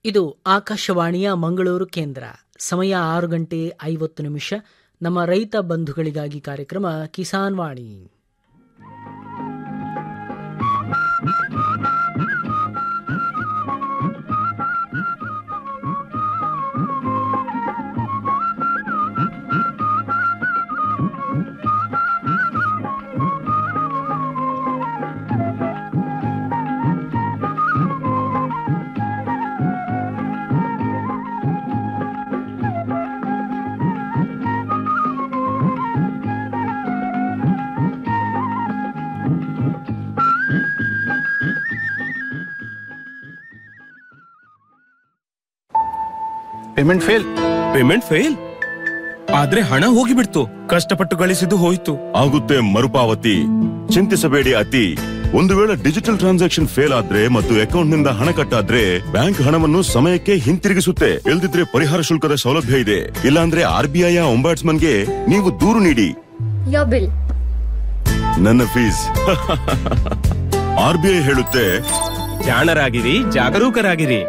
ಇದು ಆಕಾಶವಾಣಿಯ ಮಂಗಳೂರು ಕೇಂದ್ರ ಸಮಯ ಆರು ಗಂಟೆ ಐವತ್ತು ನಿಮಿಷ ನಮ್ಮ ರೈತ ಬಂಧುಗಳಿಗಾಗಿ ಕಾರ್ಯಕ್ರಮ Kisan Vani payment fail payment fail ಆದ್ರೆ ಹಣ ಹೋಗಿಬಿಡ್ತು ಕಷ್ಟಪಟ್ಟು ಗಳಿಸಿದ್ದು ಹೋಯ್ತು ಆಗುತ್ತೆ ಮರುಪಾವತಿ ಚಿಂತಿಸಬೇಡಿ ಅತಿ ಒಂದು ವೇಳೆ ಡಿಜಿಟಲ್ ಟ್ರಾನ್ಸಾಕ್ಷನ್ ಫೇಲ್ ಆದ್ರೆ ಮತ್ತು ಅಕೌಂಟ್ ನಿಂದ ಹಣ ಕಟ್ಟಾದ್ರೆ ಬ್ಯಾಂಕ್ ಹಣವನ್ನು ಸಮಯಕ್ಕೆ ಹಿಂತಿರುಗಿಸುತ್ತೆ ಇಲ್ದಿದ್ರೆ ಪರಿಹಾರ ಶುಲ್ಕದ ಸೌಲಭ್ಯ ಇದೆ ಇಲ್ಲಾಂದ್ರೆ ಆರ್ ಬಿ ಐ ಗೆ ನೀವು ದೂರು ನೀಡಿ Your bill. ನನ್ನ ಫೀಸ್ ಆರ್ ಬಿ ಐ ಹೇಳುತ್ತೆ ಜಾಣರಾಗಿರಿ ಜಾಗರೂಕರಾಗಿರಿ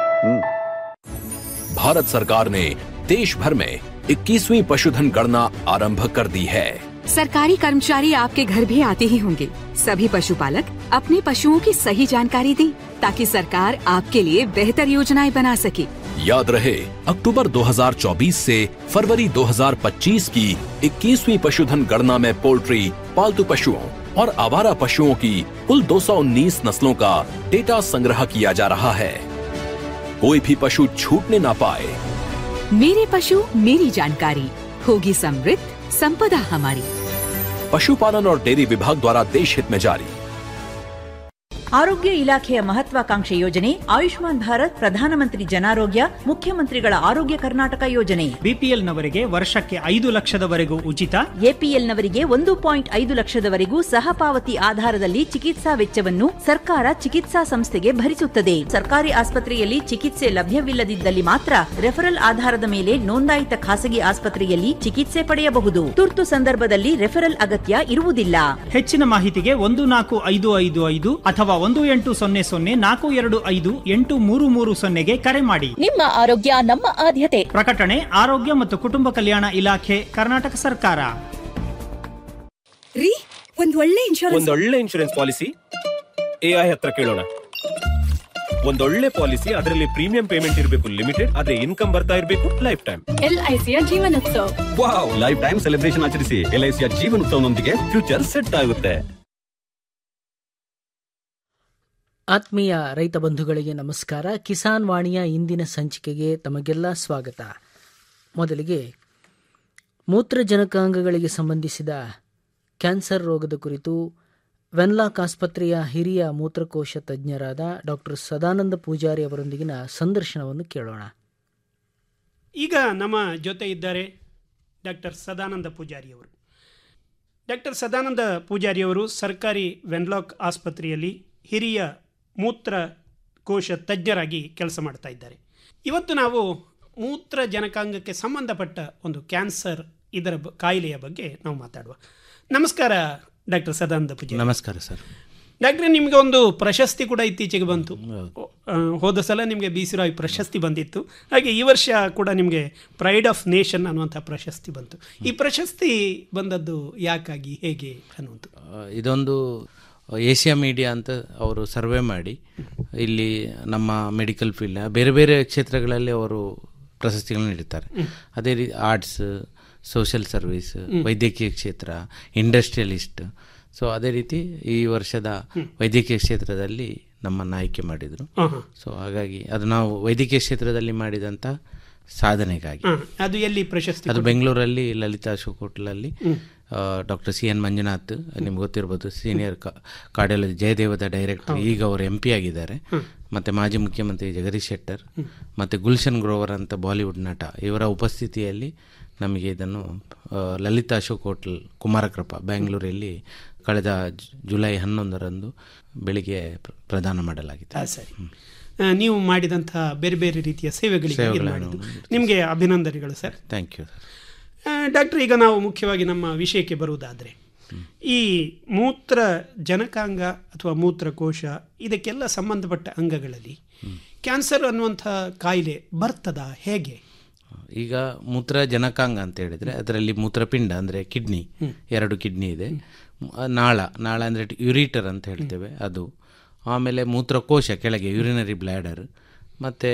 भारत सरकार ने देश भर में 21वीं पशुधन गणना आरंभ कर दी है सरकारी कर्मचारी आपके घर भी आते ही होंगे सभी पशुपालक अपने पशुओं की सही जानकारी दें ताकि सरकार आपके लिए बेहतर योजनाएं बना सके याद रहे अक्टूबर 2024 से फरवरी 2025 की 21वीं पशुधन गणना में पोल्ट्री पालतू पशुओं और आवारा पशुओं की कुल 219 नस्लों का डेटा संग्रह किया जा रहा है कोई भी पशु छूटने ना पाए मेरे पशु मेरी जानकारी होगी समृद्ध संपदा हमारी पशुपालन और डेयरी विभाग द्वारा देश हित में जारी ಆರೋಗ್ಯ ಇಲಾಖೆಯ ಮಹತ್ವಾಕಾಂಕ್ಷೆ ಯೋಜನೆ ಆಯುಷ್ಮಾನ್ ಭಾರತ್ ಪ್ರಧಾನಮಂತ್ರಿ ಜನಾರೋಗ್ಯ ಮುಖ್ಯಮಂತ್ರಿಗಳ ಆರೋಗ್ಯ ಕರ್ನಾಟಕ ಯೋಜನೆ ಬಿಪಿಎಲ್ ನವರಿಗೆ ವರ್ಷಕ್ಕೆ ಐದು ಲಕ್ಷದವರೆಗೂ ಉಚಿತ ಎಪಿಎಲ್ನವರಿಗೆ ಒಂದು ಪಾಯಿಂಟ್ ಐದು ಲಕ್ಷದವರೆಗೂ ಸಹಪಾವತಿ ಆಧಾರದಲ್ಲಿ ಚಿಕಿತ್ಸಾ ವೆಚ್ಚವನ್ನು ಸರ್ಕಾರ ಚಿಕಿತ್ಸಾ ಸಂಸ್ಥೆಗೆ ಭರಿಸುತ್ತದೆ ಸರ್ಕಾರಿ ಆಸ್ಪತ್ರೆಯಲ್ಲಿ ಚಿಕಿತ್ಸೆ ಲಭ್ಯವಿಲ್ಲದಿದ್ದಲ್ಲಿ ಮಾತ್ರ ರೆಫರಲ್ ಆಧಾರದ ಮೇಲೆ ನೋಂದಾಯಿತ ಖಾಸಗಿ ಆಸ್ಪತ್ರೆಯಲ್ಲಿ ಚಿಕಿತ್ಸೆ ಪಡೆಯಬಹುದು ತುರ್ತು ಸಂದರ್ಭದಲ್ಲಿ ರೆಫರಲ್ ಅಗತ್ಯ ಇರುವುದಿಲ್ಲ ಹೆಚ್ಚಿನ ಮಾಹಿತಿಗೆ ಒಂದು ನಾಲ್ಕು ಐದು ಐದು ಐದು ಅಥವಾ ಒಂದು ಎಂಟು ಸೊನ್ನೆ ಸೊನ್ನೆ ನಾಲ್ಕು ಎರಡು ಐದು ಎಂಟು ಮೂರು ಮೂರು ಸೊನ್ನೆಗೆ ಕರೆ ಮಾಡಿ ನಿಮ್ಮ ಆರೋಗ್ಯ ನಮ್ಮ ಆದ್ಯತೆ ಪ್ರಕಟಣೆ ಆರೋಗ್ಯ ಮತ್ತು ಕುಟುಂಬ ಕಲ್ಯಾಣ ಇಲಾಖೆ ಕರ್ನಾಟಕ ಸರ್ಕಾರ ರೀ ಒಂದ್ ಒಳ್ಳೆ ಇನ್ಶೂರೆನ್ಸ್ ಒಂದೊಳ್ಳೆ ಇನ್ಶೂರೆನ್ಸ್ ಪಾಲಿಸಿ ಎಐ ಹತ್ರ ಕೇಳೋಣ ಒಂದೊಳ್ಳೆ ಪಾಲಿಸಿ ಅದರಲ್ಲಿ ಪ್ರೀಮಿಯಂ ಪೇಮೆಂಟ್ ಇರಬೇಕು ಲಿಮಿಟೆಡ್ ಆದ್ರೆ ಇನ್ಕಮ್ ಬರ್ತಾ ಇರಬೇಕು ಲೈಫ್ ಟೈಮ್ ಎಲ್ಐಸಿಯ ಜೀವನೋತ್ಸವ ವಾವ್ ಲೈಫ್ ಟೈಮ್ ಸೆಲೆಬ್ರೇಷನ್ ಆಚರಿಸಿ ಎಲ್ಐಸಿಯ ಜೀವನ ಉತ್ಸವನೊಂದಿಗೆ ಫ್ಯೂಚರ್ ಸೆಟ್ ಆಗುತ್ತೆ ಆತ್ಮೀಯ ರೈತ ಬಂಧುಗಳಿಗೆ ನಮಸ್ಕಾರ ಕಿಸಾನ್ ವಾಣಿಯ ಇಂದಿನ ಸಂಚಿಕೆಗೆ ತಮಗೆಲ್ಲ ಸ್ವಾಗತ ಮೊದಲಿಗೆ ಮೂತ್ರಜನಕಾಂಗಗಳಿಗೆ ಸಂಬಂಧಿಸಿದ ಕ್ಯಾನ್ಸರ್ ರೋಗದ ಕುರಿತು ವೆನ್ಲಾಕ್ ಆಸ್ಪತ್ರೆಯ ಹಿರಿಯ ಮೂತ್ರಕೋಶ ತಜ್ಞರಾದ ಡಾಕ್ಟರ್ ಸದಾನಂದ ಪೂಜಾರಿ ಅವರೊಂದಿಗಿನ ಸಂದರ್ಶನವನ್ನು ಕೇಳೋಣ ಈಗ ನಮ್ಮ ಜೊತೆ ಇದ್ದಾರೆ ಡಾಕ್ಟರ್ ಸದಾನಂದ ಪೂಜಾರಿಯವರು ಡಾಕ್ಟರ್ ಸದಾನಂದ ಪೂಜಾರಿಯವರು ಸರ್ಕಾರಿ ವೆನ್ಲಾಕ್ ಆಸ್ಪತ್ರೆಯಲ್ಲಿ ಹಿರಿಯ ಮೂತ್ರಕೋಶ ತಜ್ಞರಾಗಿ ಕೆಲಸ ಮಾಡ್ತಾ ಇದ್ದಾರೆ ಇವತ್ತು ನಾವು ಮೂತ್ರ ಜನಕಾಂಗಕ್ಕೆ ಸಂಬಂಧಪಟ್ಟ ಒಂದು ಕ್ಯಾನ್ಸರ್ ಇದರ ಬ- ಕಾಯಿಲೆಯ ಬಗ್ಗೆ ನಾವು ಮಾತಾಡುವ ನಮಸ್ಕಾರ ಡಾಕ್ಟರ್ ಸದಾನಂದ ಪೂಜಾರಿ ನಮಸ್ಕಾರ ಸರ್ ಡಾಕ್ಟ್ರೆ ನಿಮಗೆ ಒಂದು ಪ್ರಶಸ್ತಿ ಕೂಡ ಇತ್ತೀಚೆಗೆ ಬಂತು ಆ, ಹೋದ ಸಲ ನಿಮಗೆ ಬಿ ಸಿ ರಾಯ್ ಪ್ರಶಸ್ತಿ ಬಂದಿತ್ತು ಹಾಗೆ ಈ ವರ್ಷ ಕೂಡ ನಿಮಗೆ ಪ್ರೈಡ್ ಆಫ್ ನೇಷನ್ ಅನ್ನುವಂಥ ಪ್ರಶಸ್ತಿ ಬಂತು ಈ ಪ್ರಶಸ್ತಿ ಬಂದದ್ದು ಯಾಕಾಗಿ ಹೇಗೆ ಅನ್ನುವಂಥ ಆ, ಇದೊಂದು ಏಷ್ಯಾ ಮೀಡಿಯಾ ಅಂತ ಅವರು ಸರ್ವೆ ಮಾಡಿ ಇಲ್ಲಿ ನಮ್ಮ ಮೆಡಿಕಲ್ ಫೀಲ್ಡ್ ಬೇರೆ ಬೇರೆ ಕ್ಷೇತ್ರಗಳಲ್ಲಿ ಅವರು ಪ್ರಶಸ್ತಿಗಳನ್ನ ನೀಡುತ್ತಾರೆ ಅದೇ ರೀತಿ ಆರ್ಟ್ಸ್ ಸೋಷಿಯಲ್ ಸರ್ವಿಸ್ ವೈದ್ಯಕೀಯ ಕ್ಷೇತ್ರ ಇಂಡಸ್ಟ್ರಿಯಲಿಸ್ಟ್ ಸೊ ಅದೇ ರೀತಿ ಈ ವರ್ಷದ ವೈದ್ಯಕೀಯ ಕ್ಷೇತ್ರದಲ್ಲಿ ನಮ್ಮನ್ನು ಆಯ್ಕೆ ಮಾಡಿದರು ಸೊ ಹಾಗಾಗಿ ಅದು ನಾವು ವೈದ್ಯಕೀಯ ಕ್ಷೇತ್ರದಲ್ಲಿ ಮಾಡಿದಂಥ ಸಾಧನೆಗಾಗಿ ಹಾ, ಅದು ಎಲ್ಲಿ ಪ್ರಶಸ್ತಿ ಅದು ಬೆಂಗಳೂರಲ್ಲಿ ಲಲಿತಾ ಅಶೋಕ್ ಹೋಟ್ಲಲ್ಲಿ ಡಾಕ್ಟರ್ ಸಿ ಎನ್ ಮಂಜುನಾಥ್ ನಿಮ್ಗೆ ಗೊತ್ತಿರ್ಬೋದು ಸೀನಿಯರ್ ಕಾರ್ಡಿಯಾಲಜಿ ಜಯದೇವದ ಡೈರೆಕ್ಟರ್ ಈಗ ಅವರು ಎಂ ಪಿ ಆಗಿದ್ದಾರೆ ಮತ್ತೆ ಮಾಜಿ ಮುಖ್ಯಮಂತ್ರಿ ಜಗದೀಶ್ ಶೆಟ್ಟರ್ ಮತ್ತೆ ಗುಲ್ಶನ್ ಗ್ರೋವರ್ ಅಂತ ಬಾಲಿವುಡ್ ನಟ ಇವರ ಉಪಸ್ಥಿತಿಯಲ್ಲಿ ನಮಗೆ ಇದನ್ನು ಆ, ಲಲಿತಾ ಅಶೋಕ್ ಹೋಟ್ಲ್ ಕುಮಾರಕೃಪ ಬೆಂಗಳೂರಲ್ಲಿ ಕಳೆದ ಜು- ಜುಲೈ ಹನ್ನೊಂದರಂದು ಬೆಳಿಗ್ಗೆ ಪ್ರ- ಪ್ರದಾನ ಮಾಡಲಾಗಿದೆ ಆ, ಸರಿ ಆ, ನೀವು ಮಾಡಿದಂತಹ ಬೇರೆ ಬೇರೆ ರೀತಿಯ ಸೇವೆಗಳಿಗೆ ಇದು ಸೇವೆಗಳನ್ನು ಮಾಡಿದ್ದು ನಿಮಗೆ ಅಭಿನಂದನೆಗಳು ಸರ್ ಥ್ಯಾಂಕ್ ಯು ಆ, ಡಾಕ್ಟರ್ ಈಗ ನಾವು ಮುಖ್ಯವಾಗಿ ನಮ್ಮ ವಿಷಯಕ್ಕೆ ಬರುವುದಾದರೆ ಈ ಮೂತ್ರ ಜನಕಾಂಗ ಅಥವಾ ಮೂತ್ರಕೋಶ ಇದಕ್ಕೆಲ್ಲ ಸಂಬಂಧಪಟ್ಟ ಅಂಗಗಳಲ್ಲಿ ಕ್ಯಾನ್ಸರ್ ಅನ್ನುವಂಥ ಕಾಯಿಲೆ ಬರ್ತದ ಹೇಗೆ ಈಗ ಮೂತ್ರ ಜನಕಾಂಗ ಅಂತ ಹೇಳಿದ್ರೆ ಅದರಲ್ಲಿ ಮೂತ್ರಪಿಂಡ ಅಂದರೆ ಕಿಡ್ನಿ ಎರಡು ಕಿಡ್ನಿ ಇದೆ ಮ್- ನಾಳ ನಾಳ ಅಂದರೆ ಯುರಿಟರ್ ಅಂತ ಹೇಳ್ತೇವೆ ಅದು ಆಮೇಲೆ ಮೂತ್ರಕೋಶ ಕೆಳಗೆ ಯುರಿನರಿ ಬ್ಲ್ಯಾಡರ್ ಮತ್ತು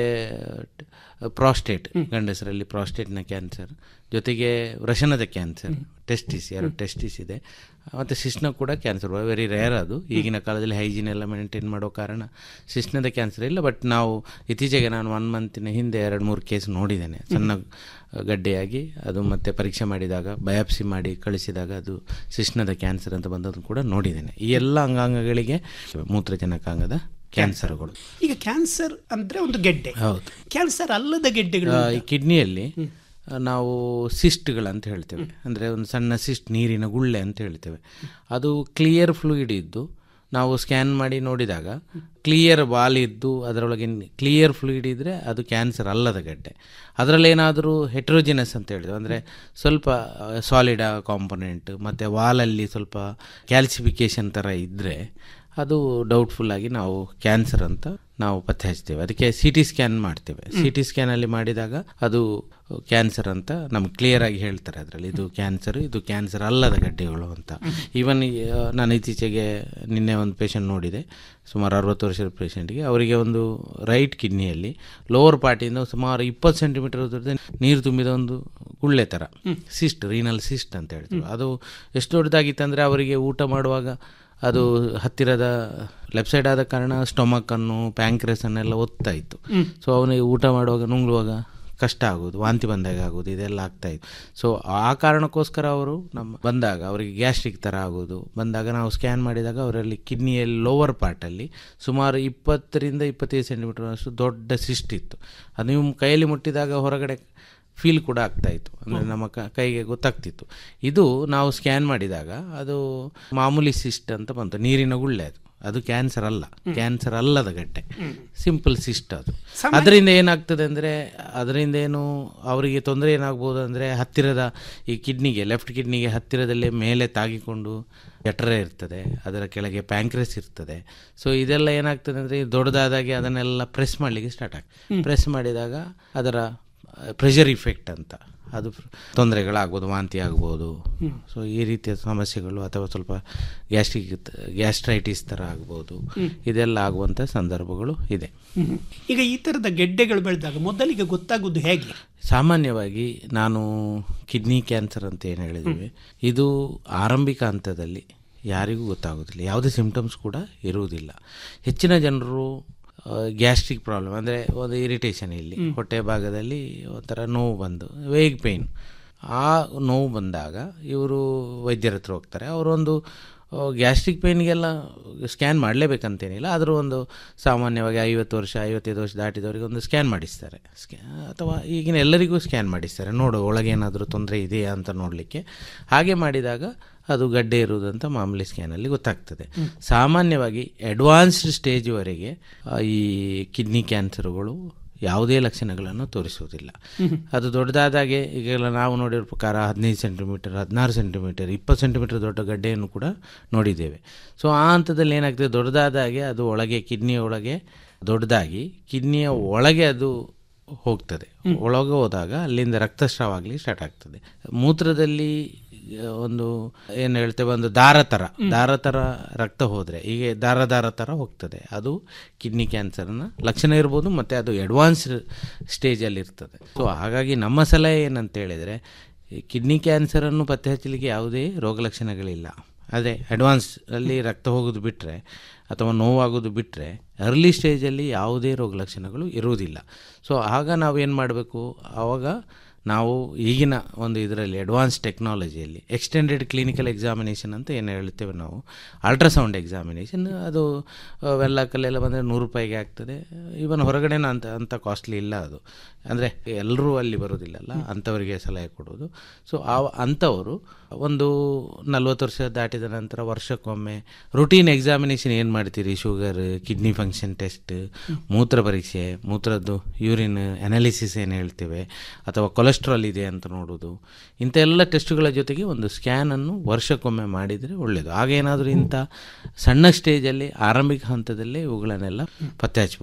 ಪ್ರಾಸ್ಟೇಟ್ ಗಂಡಸರಲ್ಲಿ ಪ್ರಾಸ್ಟೇಟ್ನ ಕ್ಯಾನ್ಸರ್ ಜೊತೆಗೆ ವೃಷಣದ ಕ್ಯಾನ್ಸರ್ ಟೆಸ್ಟಿಸ್ ಎರಡು ಟೆಸ್ಟಿಸ್ ಇದೆ ಮತ್ತು ಶಿಶ್ನ ಕೂಡ ಕ್ಯಾನ್ಸರ್ ವೆರಿ ರೇರ್ ಅದು ಈಗಿನ ಕಾಲದಲ್ಲಿ ಹೈಜೀನ್ ಎಲ್ಲ ಮೇಂಟೈನ್ ಮಾಡೋ ಕಾರಣ ಶಿಶ್ನದ ಕ್ಯಾನ್ಸರ್ ಇಲ್ಲ ಬಟ್ ನಾವು ಇತ್ತೀಚೆಗೆ ನಾನು ಒನ್ ಮಂತಿನ ಹಿಂದೆ ಎರಡು ಮೂರು ಕೇಸ್ ನೋಡಿದ್ದೇನೆ ಸಣ್ಣ ಗಡ್ಡೆಯಾಗಿ ಅದು ಮತ್ತೆ ಪರೀಕ್ಷೆ ಮಾಡಿದಾಗ ಬಯಾಪ್ಸಿ ಮಾಡಿ ಕಳಿಸಿದಾಗ ಅದು ಶಿಶ್ನದ ಕ್ಯಾನ್ಸರ್ ಅಂತ ಬಂದದನ್ನು ಕೂಡ ನೋಡಿದ್ದೇನೆ ಈ ಎಲ್ಲ ಅಂಗಾಂಗಗಳಿಗೆ ಮೂತ್ರಜನಕಾಂಗದ ಕ್ಯಾನ್ಸರ್ಗಳು ಈಗ ಕ್ಯಾನ್ಸರ್ ಅಂದ್ರೆ ಒಂದು ಗೆಡ್ಡೆ ಹೌದು ಕ್ಯಾನ್ಸರ್ ಅಲ್ಲದ ಗೆಡ್ಡೆಗಳು ಆ, ಈ ಕಿಡ್ನಿಯಲ್ಲಿ ಆ, ನಾವು ಸಿಸ್ಟ್ಗಳಂತ ಹೇಳ್ತೇವೆ ಅಂದರೆ ಒಂದು ಸಣ್ಣ ಸಿಸ್ಟ್ ನೀರಿನ ಗುಳ್ಳೆ ಅಂತ ಹೇಳ್ತೇವೆ ಅದು ಕ್ಲಿಯರ್ ಫ್ಲೂಯಿಡ್ ಇದ್ದು ನಾವು ಸ್ಕ್ಯಾನ್ ಮಾಡಿ ನೋಡಿದಾಗ ಕ್ಲಿಯರ್ ವಾಲ್ ಇದ್ದು ಅದರೊಳಗೆ ಕ್ಲಿಯರ್ ಫ್ಲೂಯಿಡ್ ಇದ್ದರೆ ಅದು ಕ್ಯಾನ್ಸರ್ ಅಲ್ಲದ ಗಡ್ಡೆ ಅದರಲ್ಲೇನಾದರೂ ಹೆಟ್ರೋಜಿನಸ್ ಅಂತ ಹೇಳಿದ್ವಿ ಅಂದರೆ ಸ್ವಲ್ಪ ಸಾಲಿಡ ಕಾಂಪೊನೆಂಟ್ ಮತ್ತು ವಾಲಲ್ಲಿ ಸ್ವಲ್ಪ ಕ್ಯಾಲ್ಸಿಫಿಕೇಶನ್ ಥರ ಇದ್ದರೆ ಅದು ಡೌಟ್ಫುಲ್ ಆಗಿ ನಾವು ಕ್ಯಾನ್ಸರ್ ಅಂತ ನಾವು ಪತ್ತೆ ಹಚ್ತೇವೆ ಅದಕ್ಕೆ ಸಿ ಟಿ ಸ್ಕ್ಯಾನ್ ಮಾಡ್ತೇವೆ ಸಿ ಟಿ ಸ್ಕ್ಯಾನಲ್ಲಿ ಮಾಡಿದಾಗ ಅದು ಕ್ಯಾನ್ಸರ್ ಅಂತ ನಮ್ಗೆ ಕ್ಲಿಯರ್ ಆಗಿ ಹೇಳ್ತಾರೆ ಅದರಲ್ಲಿ ಇದು ಕ್ಯಾನ್ಸರ್ ಇದು ಕ್ಯಾನ್ಸರ್ ಅಲ್ಲದ ಗಡ್ಡೆಗಳು ಅಂತ ಈವನ್ ನಾನು ಇತ್ತೀಚೆಗೆ ನಿನ್ನೆ ಒಂದು ಪೇಷಂಟ್ ನೋಡಿದೆ ಸುಮಾರು ಅರವತ್ತು ವರ್ಷದ ಪೇಷಂಟ್ಗೆ ಅವರಿಗೆ ಒಂದು ರೈಟ್ ಕಿಡ್ನಿಯಲ್ಲಿ ಲೋವರ್ ಪಾರ್ಟಿಯಿಂದ ಸುಮಾರು ಇಪ್ಪತ್ತು ಸೆಂಟಿಮೀಟರ್ ಉದ್ದದ ನೀರು ತುಂಬಿದ ಒಂದು ಗುಳ್ಳೆ ಥರ ಸಿಸ್ಟ್ ರೀನಲ್ ಸಿಸ್ಟ್ ಅಂತ ಹೇಳ್ತೀವಿ ಅದು ಎಷ್ಟು ದೊಡ್ಡದಾಗಿತ್ತು ಅಂದರೆ ಅವರಿಗೆ ಊಟ ಮಾಡುವಾಗ ಅದು ಹತ್ತಿರದ ಲೆಫ್ಟ್ ಸೈಡ್ ಆದ ಕಾರಣ ಸ್ಟೊಮಕ್ ಅನ್ನು ಪ್ಯಾಂಕ್ರೆಸ್ ಅನ್ನೆಲ್ಲ ಒತ್ತಾ ಇತ್ತು ಸೊ ಅವನಿಗೆ ಊಟ ಮಾಡುವಾಗ ನುಂಗ್ಳುವಾಗ ಕಷ್ಟ ಆಗೋದು ವಾಂತಿ ಬಂದಾಗ ಆಗೋದು ಇದೆಲ್ಲ ಆಗ್ತಾ ಇತ್ತು ಸೊ ಆ ಕಾರಣಕ್ಕೋಸ್ಕರ ಅವರು ನಮ್ಮ ಬಂದಾಗ ಅವರಿಗೆ ಗ್ಯಾಸ್ಟ್ರಿಕ್ ಥರ ಆಗೋದು ಬಂದಾಗ ನಾವು ಸ್ಕ್ಯಾನ್ ಮಾಡಿದಾಗ ಅವರಲ್ಲಿ ಕಿಡ್ನಿಯಲ್ಲಿ ಲೋವರ್ ಪಾರ್ಟಲ್ಲಿ ಸುಮಾರು ಇಪ್ಪತ್ತರಿಂದ ಇಪ್ಪತ್ತೈದು ಸೆಂಟಿಮೀಟರ್ ಅಷ್ಟು ದೊಡ್ಡ ಸಿಸ್ಟ್ ಇತ್ತು ಅದು ನೀವು ಕೈಯಲ್ಲಿ ಮುಟ್ಟಿದಾಗ ಹೊರಗಡೆ ಫೀಲ್ ಕೂಡ ಆಗ್ತಾ ಇತ್ತು ಅಂದರೆ ನಮ್ಮ ಕ- ಕೈಗೆ ಗೊತ್ತಾಗ್ತಿತ್ತು ಇದು ನಾವು ಸ್ಕ್ಯಾನ್ ಮಾಡಿದಾಗ ಅದು ಮಾಮೂಲಿ ಸಿಸ್ಟ್ ಅಂತ ಬಂತು ನೀರಿನ ಗುಳ್ಳೆ ಅದು ಅದು ಕ್ಯಾನ್ಸರ್ ಅಲ್ಲ ಕ್ಯಾನ್ಸರ್ ಅಲ್ಲದ ಗಡ್ಡೆ ಸಿಂಪಲ್ ಸಿಸ್ಟ್ ಅದು ಅದರಿಂದ ಏನಾಗ್ತದೆ ಅಂದರೆ ಅದರಿಂದ ಏನು ಅವರಿಗೆ ತೊಂದರೆ ಏನಾಗ್ಬೋದು ಅಂದರೆ ಹತ್ತಿರದ ಈ ಕಿಡ್ನಿಗೆ ಲೆಫ್ಟ್ ಕಿಡ್ನಿಗೆ ಹತ್ತಿರದಲ್ಲೇ ಮೇಲೆ ತಾಗಿಕೊಂಡು ಜಠರ ಇರ್ತದೆ ಅದರ ಕೆಳಗೆ ಪ್ಯಾಂಕ್ರೆಸ್ ಇರ್ತದೆ ಸೊ ಇದೆಲ್ಲ ಏನಾಗ್ತದೆ ಅಂದರೆ ದೊಡ್ಡದಾದಾಗೆ ಅದನ್ನೆಲ್ಲ ಪ್ರೆಸ್ ಮಾಡಲಿಕ್ಕೆ ಸ್ಟಾರ್ಟ್ ಆಗ್ತದೆ ಪ್ರೆಸ್ ಮಾಡಿದಾಗ ಅದರ ಪ್ರೆಷರ್ ಇಫೆಕ್ಟ್ ಅಂತ ಅದು ತೊಂದರೆಗಳಾಗ್ಬೋದು ವಾಂತಿ ಆಗ್ಬೋದು ಸೊ ಈ ರೀತಿಯ ಸಮಸ್ಯೆಗಳು ಅಥವಾ ಸ್ವಲ್ಪ ಗ್ಯಾಸ್ಟ್ರಿಕ್ ಗ್ಯಾಸ್ಟ್ರೈಟಿಸ್ ಥರ ಆಗ್ಬೋದು ಇದೆಲ್ಲ ಆಗುವಂಥ ಸಂದರ್ಭಗಳು ಇದೆ ಹ್ಮ್. ಈಗ ಈ ಥರದ ಗೆಡ್ಡೆಗಳು ಬೆಳೆದಾಗ ಮೊದಲಿಗೆ ಗೊತ್ತಾಗೋದು ಹೇಗೆ ಸಾಮಾನ್ಯವಾಗಿ ನಾನು ಕಿಡ್ನಿ ಕ್ಯಾನ್ಸರ್ ಅಂತ ಏನು ಹೇಳಿದ್ದೀವಿ ಇದು ಆರಂಭಿಕ ಹಂತದಲ್ಲಿ ಯಾರಿಗೂ ಗೊತ್ತಾಗೋದಿಲ್ಲ ಯಾವುದೇ ಸಿಂಪ್ಟಮ್ಸ್ ಕೂಡ ಇರುವುದಿಲ್ಲ ಹೆಚ್ಚಿನ ಜನರು ಗ್ಯಾಸ್ಟ್ರಿಕ್ ಪ್ರಾಬ್ಲಮ್ ಅಂದರೆ ಒಂದು ಇರಿಟೇಷನ್ ಇಲ್ಲಿ ಹೊಟ್ಟೆ ಭಾಗದಲ್ಲಿ ಒಂಥರ ನೋವು ಬಂದು ವೇಗ್ ಪೇಯ್ನ್ ಆ ನೋವು ಬಂದಾಗ ಇವರು ವೈದ್ಯರ ಹತ್ರ ಹೋಗ್ತಾರೆ ಅವರೊಂದು ಗ್ಯಾಸ್ಟ್ರಿಕ್ ಪೇಯ್ನ್ಗೆಲ್ಲ ಸ್ಕ್ಯಾನ್ ಮಾಡಲೇಬೇಕಂತೇನಿಲ್ಲ ಆದರೂ ಒಂದು ಸಾಮಾನ್ಯವಾಗಿ ಐವತ್ತು ವರ್ಷ ಐವತ್ತೈದು ವರ್ಷ ದಾಟಿದವರಿಗೆ ಒಂದು ಸ್ಕ್ಯಾನ್ ಮಾಡಿಸ್ತಾರೆ ಸ್ಕ್ಯಾ ಅಥವಾ ಈಗಿನ ಎಲ್ಲರಿಗೂ ಸ್ಕ್ಯಾನ್ ಮಾಡಿಸ್ತಾರೆ ನೋಡು ಒಳಗೆ ಏನಾದರೂ ತೊಂದರೆ ಇದೆಯಾ ಅಂತ ನೋಡಲಿಕ್ಕೆ ಹಾಗೆ ಮಾಡಿದಾಗ ಅದು ಗಡ್ಡೆ ಇರುವುದಂತ ಮಾಮೂಲಿ ಸ್ಕ್ಯಾನಲ್ಲಿ ಗೊತ್ತಾಗ್ತದೆ ಸಾಮಾನ್ಯವಾಗಿ ಅಡ್ವಾನ್ಸ್ಡ್ ಸ್ಟೇಜ್ವರೆಗೆ ಆ, ಈ ಕಿಡ್ನಿ ಕ್ಯಾನ್ಸರ್ಗಳು ಯಾವುದೇ ಲಕ್ಷಣಗಳನ್ನು ತೋರಿಸುವುದಿಲ್ಲ ಅದು ದೊಡ್ಡದಾದಾಗೆ ಈಗೆಲ್ಲ ನಾವು ನೋಡಿರೋ ಪ್ರಕಾರ ಹದಿನೈದು ಸೆಂಟಿಮೀಟರ್ ಹದಿನಾರು ಸೆಂಟಿಮೀಟರ್ ಇಪ್ಪತ್ತು ಸೆಂಟಿಮೀಟರ್ ದೊಡ್ಡ ಗಡ್ಡೆಯನ್ನು ಕೂಡ ನೋಡಿದ್ದೇವೆ ಸೊ ಆ ಹಂತದಲ್ಲಿ ಏನಾಗ್ತದೆ ದೊಡ್ಡದಾದಾಗೆ ಅದು ಒಳಗೆ ಕಿಡ್ನಿಯ ಒಳಗೆ ದೊಡ್ಡದಾಗಿ ಕಿಡ್ನಿಯ ಒಳಗೆ ಅದು ಹೋಗ್ತದೆ ಒಳಗೆ ಹೋದಾಗ ಅಲ್ಲಿಂದ ರಕ್ತಸ್ರಾವ ಆಗಲಿ ಸ್ಟಾರ್ಟ್ ಆಗ್ತದೆ ಮೂತ್ರದಲ್ಲಿ ಆ, ಒಂದು ಏನು ಹೇಳ್ತೇವೆ ಒಂದು ದಾರ ಥರ ದಾರ ಥರ ರಕ್ತ ಹೋದರೆ ಹೀಗೆ ದಾರ ದಾರ ಥರ ಹೋಗ್ತದೆ ಅದು ಕಿಡ್ನಿ ಕ್ಯಾನ್ಸರ್ನ ಲಕ್ಷಣ ಇರ್ಬೋದು ಮತ್ತು ಅದು ಅಡ್ವಾನ್ಸ್ಡ್ ಸ್ಟೇಜಲ್ಲಿ ಇರ್ತದೆ ಸೊ ಹಾಗಾಗಿ ನಮ್ಮ ಸಲಹೆ ಏನಂತ ಹೇಳಿದರೆ ಈ ಕಿಡ್ನಿ ಕ್ಯಾನ್ಸರನ್ನು ಪತ್ತೆ ಹಚ್ಚಲಿಕ್ಕೆ ಯಾವುದೇ ರೋಗ ಲಕ್ಷಣಗಳಿಲ್ಲ ಅದೇ ಅಡ್ವಾನ್ಸ್ ಅಲ್ಲಿ ರಕ್ತ ಹೋಗೋದು ಬಿಟ್ಟರೆ ಅಥವಾ ನೋವಾಗೋದು ಬಿಟ್ಟರೆ ಅರ್ಲಿ ಸ್ಟೇಜಲ್ಲಿ ಯಾವುದೇ ರೋಗ ಲಕ್ಷಣಗಳು ಇರುವುದಿಲ್ಲ ಸೊ ಆಗ ನಾವೇನು ಮಾಡಬೇಕು ಆವಾಗ ನಾವು ಈಗಿನ ಒಂದು ಇದರಲ್ಲಿ ಅಡ್ವಾನ್ಸ್ ಟೆಕ್ನಾಲಜಿಯಲ್ಲಿ ಎಕ್ಸ್ಟೆಂಡೆಡ್ ಕ್ಲಿನಿಕಲ್ ಎಕ್ಸಾಮಿನೇಷನ್ ಅಂತ ಏನು ಹೇಳ್ತೇವೆ ನಾವು ಅಲ್ಟ್ರಾಸೌಂಡ್ ಎಕ್ಸಾಮಿನೇಷನ್ ಅದು ಆ, ವೆಲ್ಲಕಲ್ಲೆಲ್ಲ ಬಂದರೆ ನೂರು ರೂಪಾಯಿಗೆ ಆಗ್ತದೆ ಇವನ್ ಹೊರಗಡೆನ ಅಂತ ಅಂಥ ಕಾಸ್ಟ್ಲಿ ಇಲ್ಲ ಅದು ಅಂದರೆ ಎಲ್ಲರೂ ಅಲ್ಲಿ ಬರೋದಿಲ್ಲಲ್ಲ ಅಂಥವರಿಗೆ ಸಲಹೆ ಕೊಡೋದು ಸೊ ಆ ಅಂಥವರು ಒಂದು ನಲ್ವತ್ತು ವರ್ಷ ದಾಟಿದ ನಂತರ ವರ್ಷಕ್ಕೊಮ್ಮೆ ರುಟೀನ್ ಎಕ್ಸಾಮಿನೇಷನ್ ಏನು ಮಾಡ್ತೀರಿ ಶುಗರ್ ಕಿಡ್ನಿ ಫಂಕ್ಷನ್ ಟೆಸ್ಟ್ ಮೂತ್ರ ಪರೀಕ್ಷೆ ಮೂತ್ರದ್ದು ಯೂರಿನ್ ಅನಾಲಿಸಿಸ್ ಏನು ಹೇಳ್ತೇವೆ ಅಥವಾ ಕೊಲೆಸ್ಟ್ರಾಲ್ ಇದೆ ಅಂತ ನೋಡೋದು ಇಂಥ ಎಲ್ಲ ಟೆಸ್ಟ್ಗಳ ಜೊತೆಗೆ ಒಂದು ಸ್ಕ್ಯಾನನ್ನು ವರ್ಷಕ್ಕೊಮ್ಮೆ ಮಾಡಿದರೆ ಒಳ್ಳೆಯದು ಆಗೇನಾದರೂ ಇಂಥ ಸಣ್ಣ ಸ್ಟೇಜಲ್ಲಿ ಆರಂಭಿಕ ಹಂತದಲ್ಲೇ ಇವುಗಳನ್ನೆಲ್ಲ ಪತ್ತೆ ಹಚ್ಬೋದು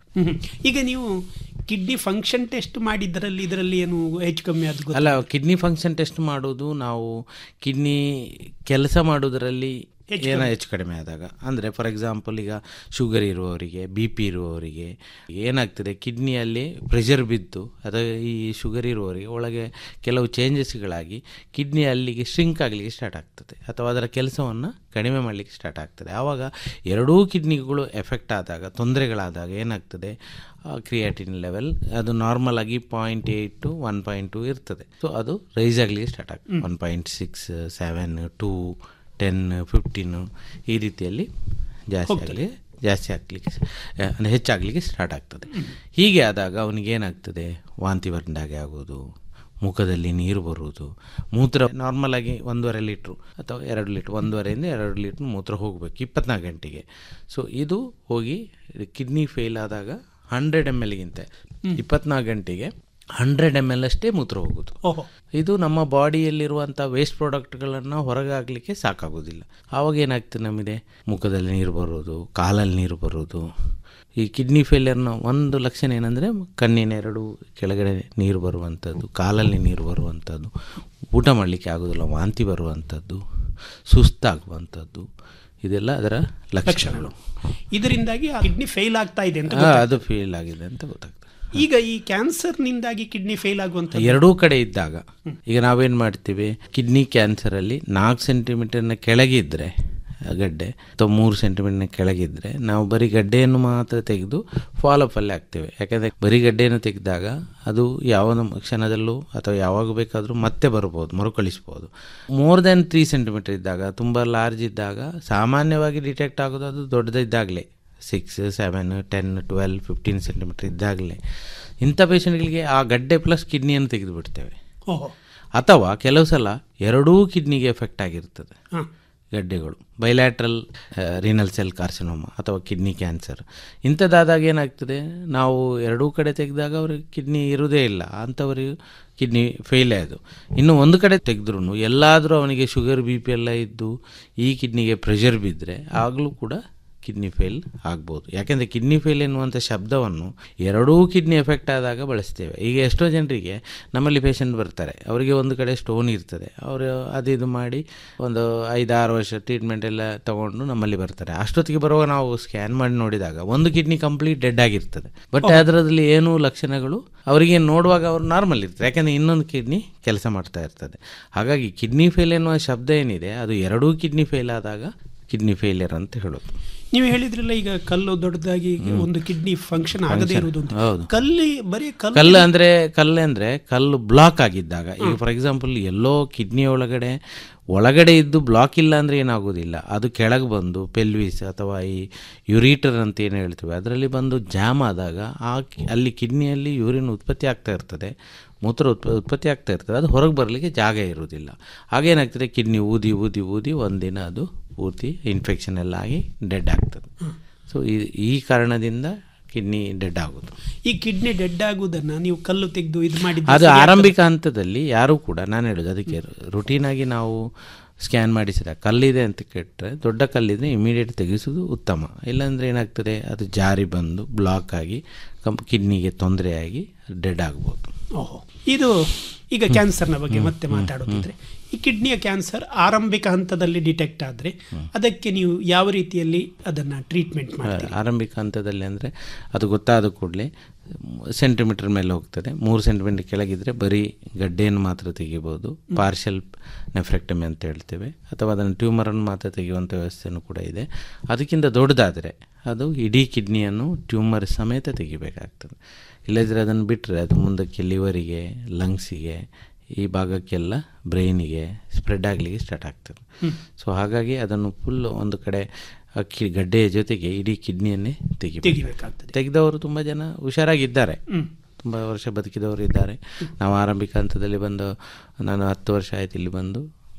ಹ್ಮ್. ಈಗ ನೀವು ಕಿಡ್ನಿ ಫಂಕ್ಷನ್ ಟೆಸ್ಟ್ ಮಾಡಿದ್ರಲ್ಲಿ ಇದರಲ್ಲಿ ಏನು ಹೆಚ್ಚು ಕಮ್ಮಿ ಅದು ಅಲ್ಲ ಕಿಡ್ನಿ ಫಂಕ್ಷನ್ ಟೆಸ್ಟ್ ಮಾಡೋದು ನಾವು ಕಿಡ್ನಿ ಕೆಲಸ ಮಾಡೋದರಲ್ಲಿ ಹೆಚ್ಚು ಏನೋ ಕಮ್ಮಿ. ಹೆಚ್ಚು ಕಡಿಮೆ ಆದಾಗ ಅಂದರೆ ಫಾರ್ ಎಕ್ಸಾಂಪಲ್ ಈಗ ಶುಗರ್ ಇರುವವರಿಗೆ ಬಿ ಪಿ ಇರುವವರಿಗೆ ಏನಾಗ್ತದೆ ಕಿಡ್ನಿಯಲ್ಲಿ ಪ್ರೆಷರ್ ಬಿದ್ದು ಅಥವಾ ಈ ಶುಗರ್ ಇರುವವರಿಗೆ ಒಳಗೆ ಕೆಲವು ಚೇಂಜಸ್ಗಳಾಗಿ ಕಿಡ್ನಿ ಅಲ್ಲಿಗೆ ಶ್ರಿಂಕ್ ಆಗಲಿಕ್ಕೆ ಸ್ಟಾರ್ಟ್ ಆಗ್ತದೆ ಅಥವಾ ಅದರ ಕೆಲಸವನ್ನು ಕಡಿಮೆ ಮಾಡಲಿಕ್ಕೆ ಸ್ಟಾರ್ಟ್ ಆಗ್ತದೆ ಆವಾಗ ಎರಡೂ ಕಿಡ್ನಿಗಳು ಎಫೆಕ್ಟ್ ಆದಾಗ ತೊಂದರೆಗಳಾದಾಗ ಏನಾಗ್ತದೆ ಕ್ರಿಯಾಟಿನ್ ಲೆವೆಲ್ ಅದು ನಾರ್ಮಲ್ ಆಗಿ point eight to one point two ಇರ್ತದೆ ಸೊ ಅದು ರೈಸ್ ಆಗಲಿಕ್ಕೆ ಸ್ಟಾರ್ಟ್ ಆಗ್ತದೆ hmm. One point six seven to ten fifteen ಈ ರೀತಿಯಲ್ಲಿ ಜಾಸ್ತಿ ಹೋಗ್ತದೆ. ಆಗಲಿ ಜಾಸ್ತಿ ಆಗಲಿಕ್ಕೆ ಅಂದರೆ ಹೆಚ್ಚಾಗಲಿಕ್ಕೆ ಸ್ಟಾರ್ಟ್ ಆಗ್ತದೆ ಹೀಗೆ ಆದಾಗ ಅವನಿಗೆ ಏನಾಗ್ತದೆ ವಾಂತಿ ಬಂದಾಗೆ ಆಗೋದು ಮುಖದಲ್ಲಿ ನೀರು ಬರುವುದು ಮೂತ್ರ ನಾರ್ಮಲ್ ಆಗಿ ಒಂದೂವರೆ ಲೀಟ್ರು ಅಥವಾ ಎರಡು ಲೀಟ್ರ್ ಒಂದೂವರೆಯಿಂದ ಎರಡು ಲೀಟ್ರ್ ಮೂತ್ರ ಹೋಗಬೇಕು ಇಪ್ಪತ್ನಾಲ್ಕು ಗಂಟೆಗೆ ಸೊ ಇದು ಹೋಗಿ ಕಿಡ್ನಿ ಫೇಲ್ ಆದಾಗ ಹಂಡ್ರೆಡ್ ಎಮ್ ಎಲ್ಗಿಂತ ಇಪ್ಪತ್ನಾಲ್ಕು ಗಂಟೆಗೆ ಹಂಡ್ರೆಡ್ ಎಮ್ ಎಲ್ ಅಷ್ಟೇ ಮೂತ್ರ ಹೋಗೋದು ಓಹೋ ಇದು ನಮ್ಮ ಬಾಡಿಯಲ್ಲಿರುವಂಥ ವೇಸ್ಟ್ ಪ್ರಾಡಕ್ಟ್ಗಳನ್ನು ಹೊರಗೆ ಹಾಕಲಿಕ್ಕೆ ಸಾಕಾಗೋದಿಲ್ಲ ಆವಾಗ ಏನಾಗ್ತದೆ ನಮಗೆ ಮುಖದಲ್ಲಿ ನೀರು ಬರೋದು ಕಾಲಲ್ಲಿ ನೀರು ಬರೋದು ಈ ಕಿಡ್ನಿ ಫೇಲಿಯರ್ನ ಒಂದು ಲಕ್ಷಣ ಏನಂದರೆ ಕಣ್ಣಿನ ಎರಡು ಕೆಳಗಡೆ ನೀರು ಬರುವಂಥದ್ದು ಕಾಲಲ್ಲಿ ನೀರು ಬರುವಂಥದ್ದು ಊಟ ಮಾಡಲಿಕ್ಕೆ ಆಗೋದಿಲ್ಲ ವಾಂತಿ ಬರುವಂಥದ್ದು ಸುಸ್ತಾಗುವಂಥದ್ದು ಇದೆಲ್ಲ ಅದರ ಲಕ್ಷಣಗಳು ಇದರಿಂದಾಗಿ ಕಿಡ್ನಿ ಫೇಲ್ ಆಗ್ತಾ ಇದೆ ಅಂತ ಆ, ಗೊತ್ತಾಗ್ತದೆ. ಅದು ಫೇಲ್ ಆಗಿದೆ ಅಂತ ಗೊತ್ತಾಗ್ತದೆ ಈಗ ಈ ಕ್ಯಾನ್ಸರ್ನಿಂದಾಗಿ ಕಿಡ್ನಿ ಫೇಲ್ ಆಗುವಂತ ಎರಡೂ ಕಡೆ ಇದ್ದಾಗ ಈಗ ನಾವೇನು ಮಾಡ್ತೀವಿ ಕಿಡ್ನಿ ಕ್ಯಾನ್ಸರಲ್ಲಿ ನಾಲ್ಕು ಸೆಂಟಿಮೀಟರ್ನ ಕೆಳಗಿದ್ರೆ ಆ ಗಡ್ಡೆ ಅಥವಾ ಮೂರು ಸೆಂಟಿಮೀಟರ್ನ ಕೆಳಗಿದ್ರೆ ನಾವು ಬರೀ ಗಡ್ಡೆಯನ್ನು ಮಾತ್ರ ತೆಗೆದು ಫಾಲೋಅಪ್ ಅಲ್ಲೇ ಹಾಕ್ತೇವೆ ಯಾಕಂದರೆ ಬರೀ ಗಡ್ಡೆಯನ್ನು ತೆಗೆದಾಗ ಅದು ಯಾವ ಕ್ಷಣದಲ್ಲೂ ಅಥವಾ ಯಾವಾಗ ಬೇಕಾದರೂ ಮತ್ತೆ ಬರ್ಬೋದು ಮರುಕಳಿಸ್ಬೋದು ಮೋರ್ ದೆನ್ ತ್ರೀ ಸೆಂಟಿಮೀಟರ್ ಇದ್ದಾಗ ತುಂಬ ಲಾರ್ಜ್ ಇದ್ದಾಗ ಸಾಮಾನ್ಯವಾಗಿ ಡಿಟೆಕ್ಟ್ ಆಗೋದು ಅದು ದೊಡ್ಡದಿದ್ದಾಗಲೇ six seven ten twelve fifteen centimeter ಇದ್ದಾಗಲೇ ಇಂಥ ಪೇಷಂಟ್ಗಳಿಗೆ ಆ ಗಡ್ಡೆ ಪ್ಲಸ್ ಕಿಡ್ನಿಯನ್ನು ತೆಗೆದು ಬಿಡ್ತೇವೆ ಓಹೋ ಅಥವಾ ಕೆಲವು ಸಲ ಎರಡೂ ಕಿಡ್ನಿಗೆ ಎಫೆಕ್ಟ್ ಆಗಿರ್ತದೆ ಹ. ಗಡ್ಡೆಗಳು ಬೈಲ್ಯಾಟ್ರಲ್ ರೀನಲ್ ಸೆಲ್ ಕಾರ್ಸಿನೋಮ ಅಥವಾ ಕಿಡ್ನಿ ಕ್ಯಾನ್ಸರ್ ಇಂಥದ್ದಾದಾಗ ಏನಾಗ್ತದೆ ನಾವು ಎರಡೂ ಕಡೆ ತೆಗೆದಾಗ ಅವ್ರಿಗೆ ಕಿಡ್ನಿ ಇರುವುದೇ ಇಲ್ಲ ಅಂಥವರಿಗೆ ಕಿಡ್ನಿ ಫೇಲೇ ಅದು ಇನ್ನು ಒಂದು ಕಡೆ ತೆಗೆದ್ರೂ ಎಲ್ಲಾದರೂ ಅವನಿಗೆ ಶುಗರ್ ಬಿ ಪಿ ಎಲ್ಲ ಇದ್ದು ಈ ಕಿಡ್ನಿಗೆ ಪ್ರೆಷರ್ ಬಿದ್ದರೆ ಆಗಲೂ ಕೂಡ ಕಿಡ್ನಿ ಫೇಲ್ ಆಗ್ಬೋದು ಯಾಕೆಂದರೆ ಕಿಡ್ನಿ ಫೇಲ್ ಎನ್ನುವಂಥ ಶಬ್ದವನ್ನು ಎರಡೂ ಕಿಡ್ನಿ ಎಫೆಕ್ಟ್ ಆದಾಗ ಬಳಸ್ತೇವೆ ಈಗ ಎಷ್ಟೋ ಜನರಿಗೆ ನಮ್ಮಲ್ಲಿ ಪೇಷಂಟ್ ಬರ್ತಾರೆ ಅವರಿಗೆ ಒಂದು ಕಡೆ ಸ್ಟೋನ್ ಇರ್ತದೆ ಅವರು ಅದು ಇದು ಮಾಡಿ ಒಂದು ಐದಾರು ವರ್ಷ ಟ್ರೀಟ್ಮೆಂಟ್ ಎಲ್ಲ ತಗೊಂಡು ನಮ್ಮಲ್ಲಿ ಬರ್ತಾರೆ ಅಷ್ಟೊತ್ತಿಗೆ ಬರುವಾಗ ನಾವು ಸ್ಕ್ಯಾನ್ ಮಾಡಿ ನೋಡಿದಾಗ ಒಂದು ಕಿಡ್ನಿ ಕಂಪ್ಲೀಟ್ ಡೆಡ್ ಆಗಿರ್ತದೆ ಬಟ್ ಅದರಲ್ಲಿ ಏನೂ ಲಕ್ಷಣಗಳು ಅವರಿಗೆ ನೋಡುವಾಗ ಅವರು ನಾರ್ಮಲ್ ಇರ್ತದೆ ಯಾಕೆಂದರೆ ಇನ್ನೊಂದು ಕಿಡ್ನಿ ಕೆಲಸ ಮಾಡ್ತಾ ಇರ್ತದೆ ಹಾಗಾಗಿ ಕಿಡ್ನಿ ಫೇಲ್ ಎನ್ನುವ ಶಬ್ದ ಏನಿದೆ ಅದು ಎರಡೂ ಕಿಡ್ನಿ ಫೇಲ್ ಆದಾಗ ಕಿಡ್ನಿ ಫೇಲಿಯರ್ ಅಂತ ಹೇಳೋದು ನೀವು ಹೇಳಿದ್ರಲ್ಲ ಈಗ ಕಲ್ಲು ದೊಡ್ಡದಾಗಿ ಒಂದು ಕಿಡ್ನಿ ಫಂಕ್ಷನ್ ಆಗದೇ Function. ಇರುವುದು ಅಂತ ಹೌದು. ಕಲ್ಲಿ ಬರೀ ಕಲ್ಲು ಕಲ್ಲು ಅಂದ್ರೆ ಕಲ್ಲು ಅಂದ್ರೆ ಕಲ್ಲು ಬ್ಲಾಕ್ ಆಗಿದ್ದಾಗ ಈಗ ಫಾರ್ ಎಕ್ಸಾಂಪಲ್ ಎಲ್ಲೋ ಕಿಡ್ನಿ ಒಳಗಡೆ ಒಳಗಡೆ ಇದ್ದು ಬ್ಲಾಕ್ ಇಲ್ಲ ಅಂದ್ರೆ ಏನಾಗೋದಿಲ್ಲ ಅದು ಕೆಳಗೆ ಬಂದು ಪೆಲ್ವಿಸ್ ಅಥವಾ ಈ ಯುರಿಟರ್ ಅಂತ ಏನು ಹೇಳ್ತೀವಿ ಅದರಲ್ಲಿ ಬಂದು ಜಾಮ್ ಆದಾಗ ಆ ಕಿ- ಅಲ್ಲಿ ಕಿಡ್ನಿಯಲ್ಲಿ ಯೂರಿನ್ ಉತ್ಪತ್ತಿ ಆಗ್ತಾ ಇರ್ತದೆ ಮೂತ್ರ ಉತ್ಪ ಉತ್ಪತ್ತಿ ಆಗ್ತಾ ಇರ್ತದೆ ಅದು ಹೊರಗೆ ಬರಲಿಕ್ಕೆ ಜಾಗ ಇರುವುದಿಲ್ಲ ಹಾಗೇನಾಗ್ತದೆ ಕಿಡ್ನಿ ಊದಿ ಊದಿ ಊದಿ ಒಂದಿನ ಅದು ಪೂರ್ತಿ ಇನ್ಫೆಕ್ಷನ್ ಎಲ್ಲ ಆಗಿ ಡೆಡ್ ಆಗ್ತದೆ ಸೊ ಈ ಈ ಕಾರಣದಿಂದ ಕಿಡ್ನಿ ಡೆಡ್ ಆಗೋದು ಈ ಕಿಡ್ನಿ ಡೆಡ್ ಆಗುವುದನ್ನ ನೀವು ಕಲ್ಲು ತೆಗೆದು ಇದು ಮಾಡಿ ಅದು ಆರಂಭಿಕ ಹಂತದಲ್ಲಿ ಯಾರೂ ಕೂಡ ನಾನು ಹೇಳೋದು ಅದಕ್ಕೆ ರುಟೀನಾಗಿ ನಾವು ಸ್ಕ್ಯಾನ್ ಮಾಡಿಸಿದ ಕಲ್ಲಿದೆ ಅಂತ ಕೆಟ್ಟರೆ ದೊಡ್ಡ ಕಲ್ಲಿದ್ರೆ ಇಮಿಡಿಯೇಟ್ ತೆಗೆಸೋದು ಉತ್ತಮ ಇಲ್ಲಾಂದರೆ ಏನಾಗ್ತದೆ ಅದು ಜಾರಿ ಬಂದು ಬ್ಲಾಕ್ ಆಗಿ ಕಂ ಕಿಡ್ನಿಗೆ ತೊಂದರೆಯಾಗಿ ಡೆಡ್ ಆಗ್ಬೋದು ಓಹೋ ಇದು ಈಗ ಕ್ಯಾನ್ಸರ್ನ ಬಗ್ಗೆ ಮತ್ತೆ ಮಾತಾಡೋದಿದ್ರೆ ಈ ಕಿಡ್ನಿಯ ಕ್ಯಾನ್ಸರ್ ಆರಂಭಿಕ ಹಂತದಲ್ಲಿ ಡಿಟೆಕ್ಟ್ ಆದರೆ ಅದಕ್ಕೆ ನೀವು ಯಾವ ರೀತಿಯಲ್ಲಿ ಅದನ್ನ ಟ್ರೀಟ್ಮೆಂಟ್ ಮಾಡ್ತೀರಿ ಆರಂಭಿಕ ಹಂತದಲ್ಲಿ ಅಂದರೆ ಅದು ಗೊತ್ತಾದ ಕೂಡಲೇ ಸೆಂಟಿಮೀಟರ್ ಮೇಲೆ ಹೋಗ್ತದೆ ಮೂರು ಸೆಂಟಿಮೀಟರ್ ಕೆಳಗಿದ್ರೆ ಬರೀ ಗಡ್ಡೆಯನ್ನು ಮಾತ್ರ ತೆಗಿಬೋದು ಪಾರ್ಷಲ್ ನೆಫ್ರೆಕ್ಟಮಿ ಅಂತ ಹೇಳ್ತೇವೆ ಅಥವಾ ಅದನ್ನು ಟ್ಯೂಮರನ್ನು ಮಾತ್ರ ತೆಗೆಯುವಂಥ ವ್ಯವಸ್ಥೆಯೂ ಕೂಡ ಇದೆ ಅದಕ್ಕಿಂತ ದೊಡ್ಡದಾದರೆ ಅದು ಇಡೀ ಕಿಡ್ನಿಯನ್ನು ಟ್ಯೂಮರ್ ಸಮೇತ ತೆಗಿಬೇಕಾಗ್ತದೆ ಇಲ್ಲದಿದ್ದರೆ ಅದನ್ನು ಬಿಟ್ಟರೆ ಅದು ಮುಂದಕ್ಕೆ ಲಿವರಿಗೆ ಲಂಗ್ಸಿಗೆ ಈ ಭಾಗಕ್ಕೆಲ್ಲ ಬ್ರೈನಿಗೆ ಸ್ಪ್ರೆಡ್ ಆಗಲಿಕ್ಕೆ ಸ್ಟಾರ್ಟ್ ಆಗ್ತದೆ ಹ್ಮ್. ಸೊ ಹಾಗಾಗಿ ಅದನ್ನು ಫುಲ್ ಒಂದು ಕಡೆ ಆ ಕಿ ಗಡ್ಡೆಯ ಜೊತೆಗೆ ಇಡೀ ಕಿಡ್ನಿಯನ್ನೇ ತೆಗಿ ತೆಗಿಬೇಕಾಗ್ತದೆ. ತೆಗೆದವರು ತುಂಬ ಜನ ಹುಷಾರಾಗಿದ್ದಾರೆ ಹ್ಮ್. ತುಂಬ ವರ್ಷ ಬದುಕಿದವರು ಇದ್ದಾರೆ ನಾವು ಆರಂಭಿಕ ಹಂತದಲ್ಲಿ ಬಂದು ನಾನು ಹತ್ತು ವರ್ಷ ಆಯ್ತು ಇಲ್ಲಿ ಬಂದು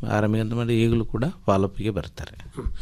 ಆರಾಮಿಗೆ ಅಂತ ಮಾಡಿ ಈಗಲೂ ಕೂಡ ಫಾಲೋಪಿಗೆ ಬರ್ತಾರೆ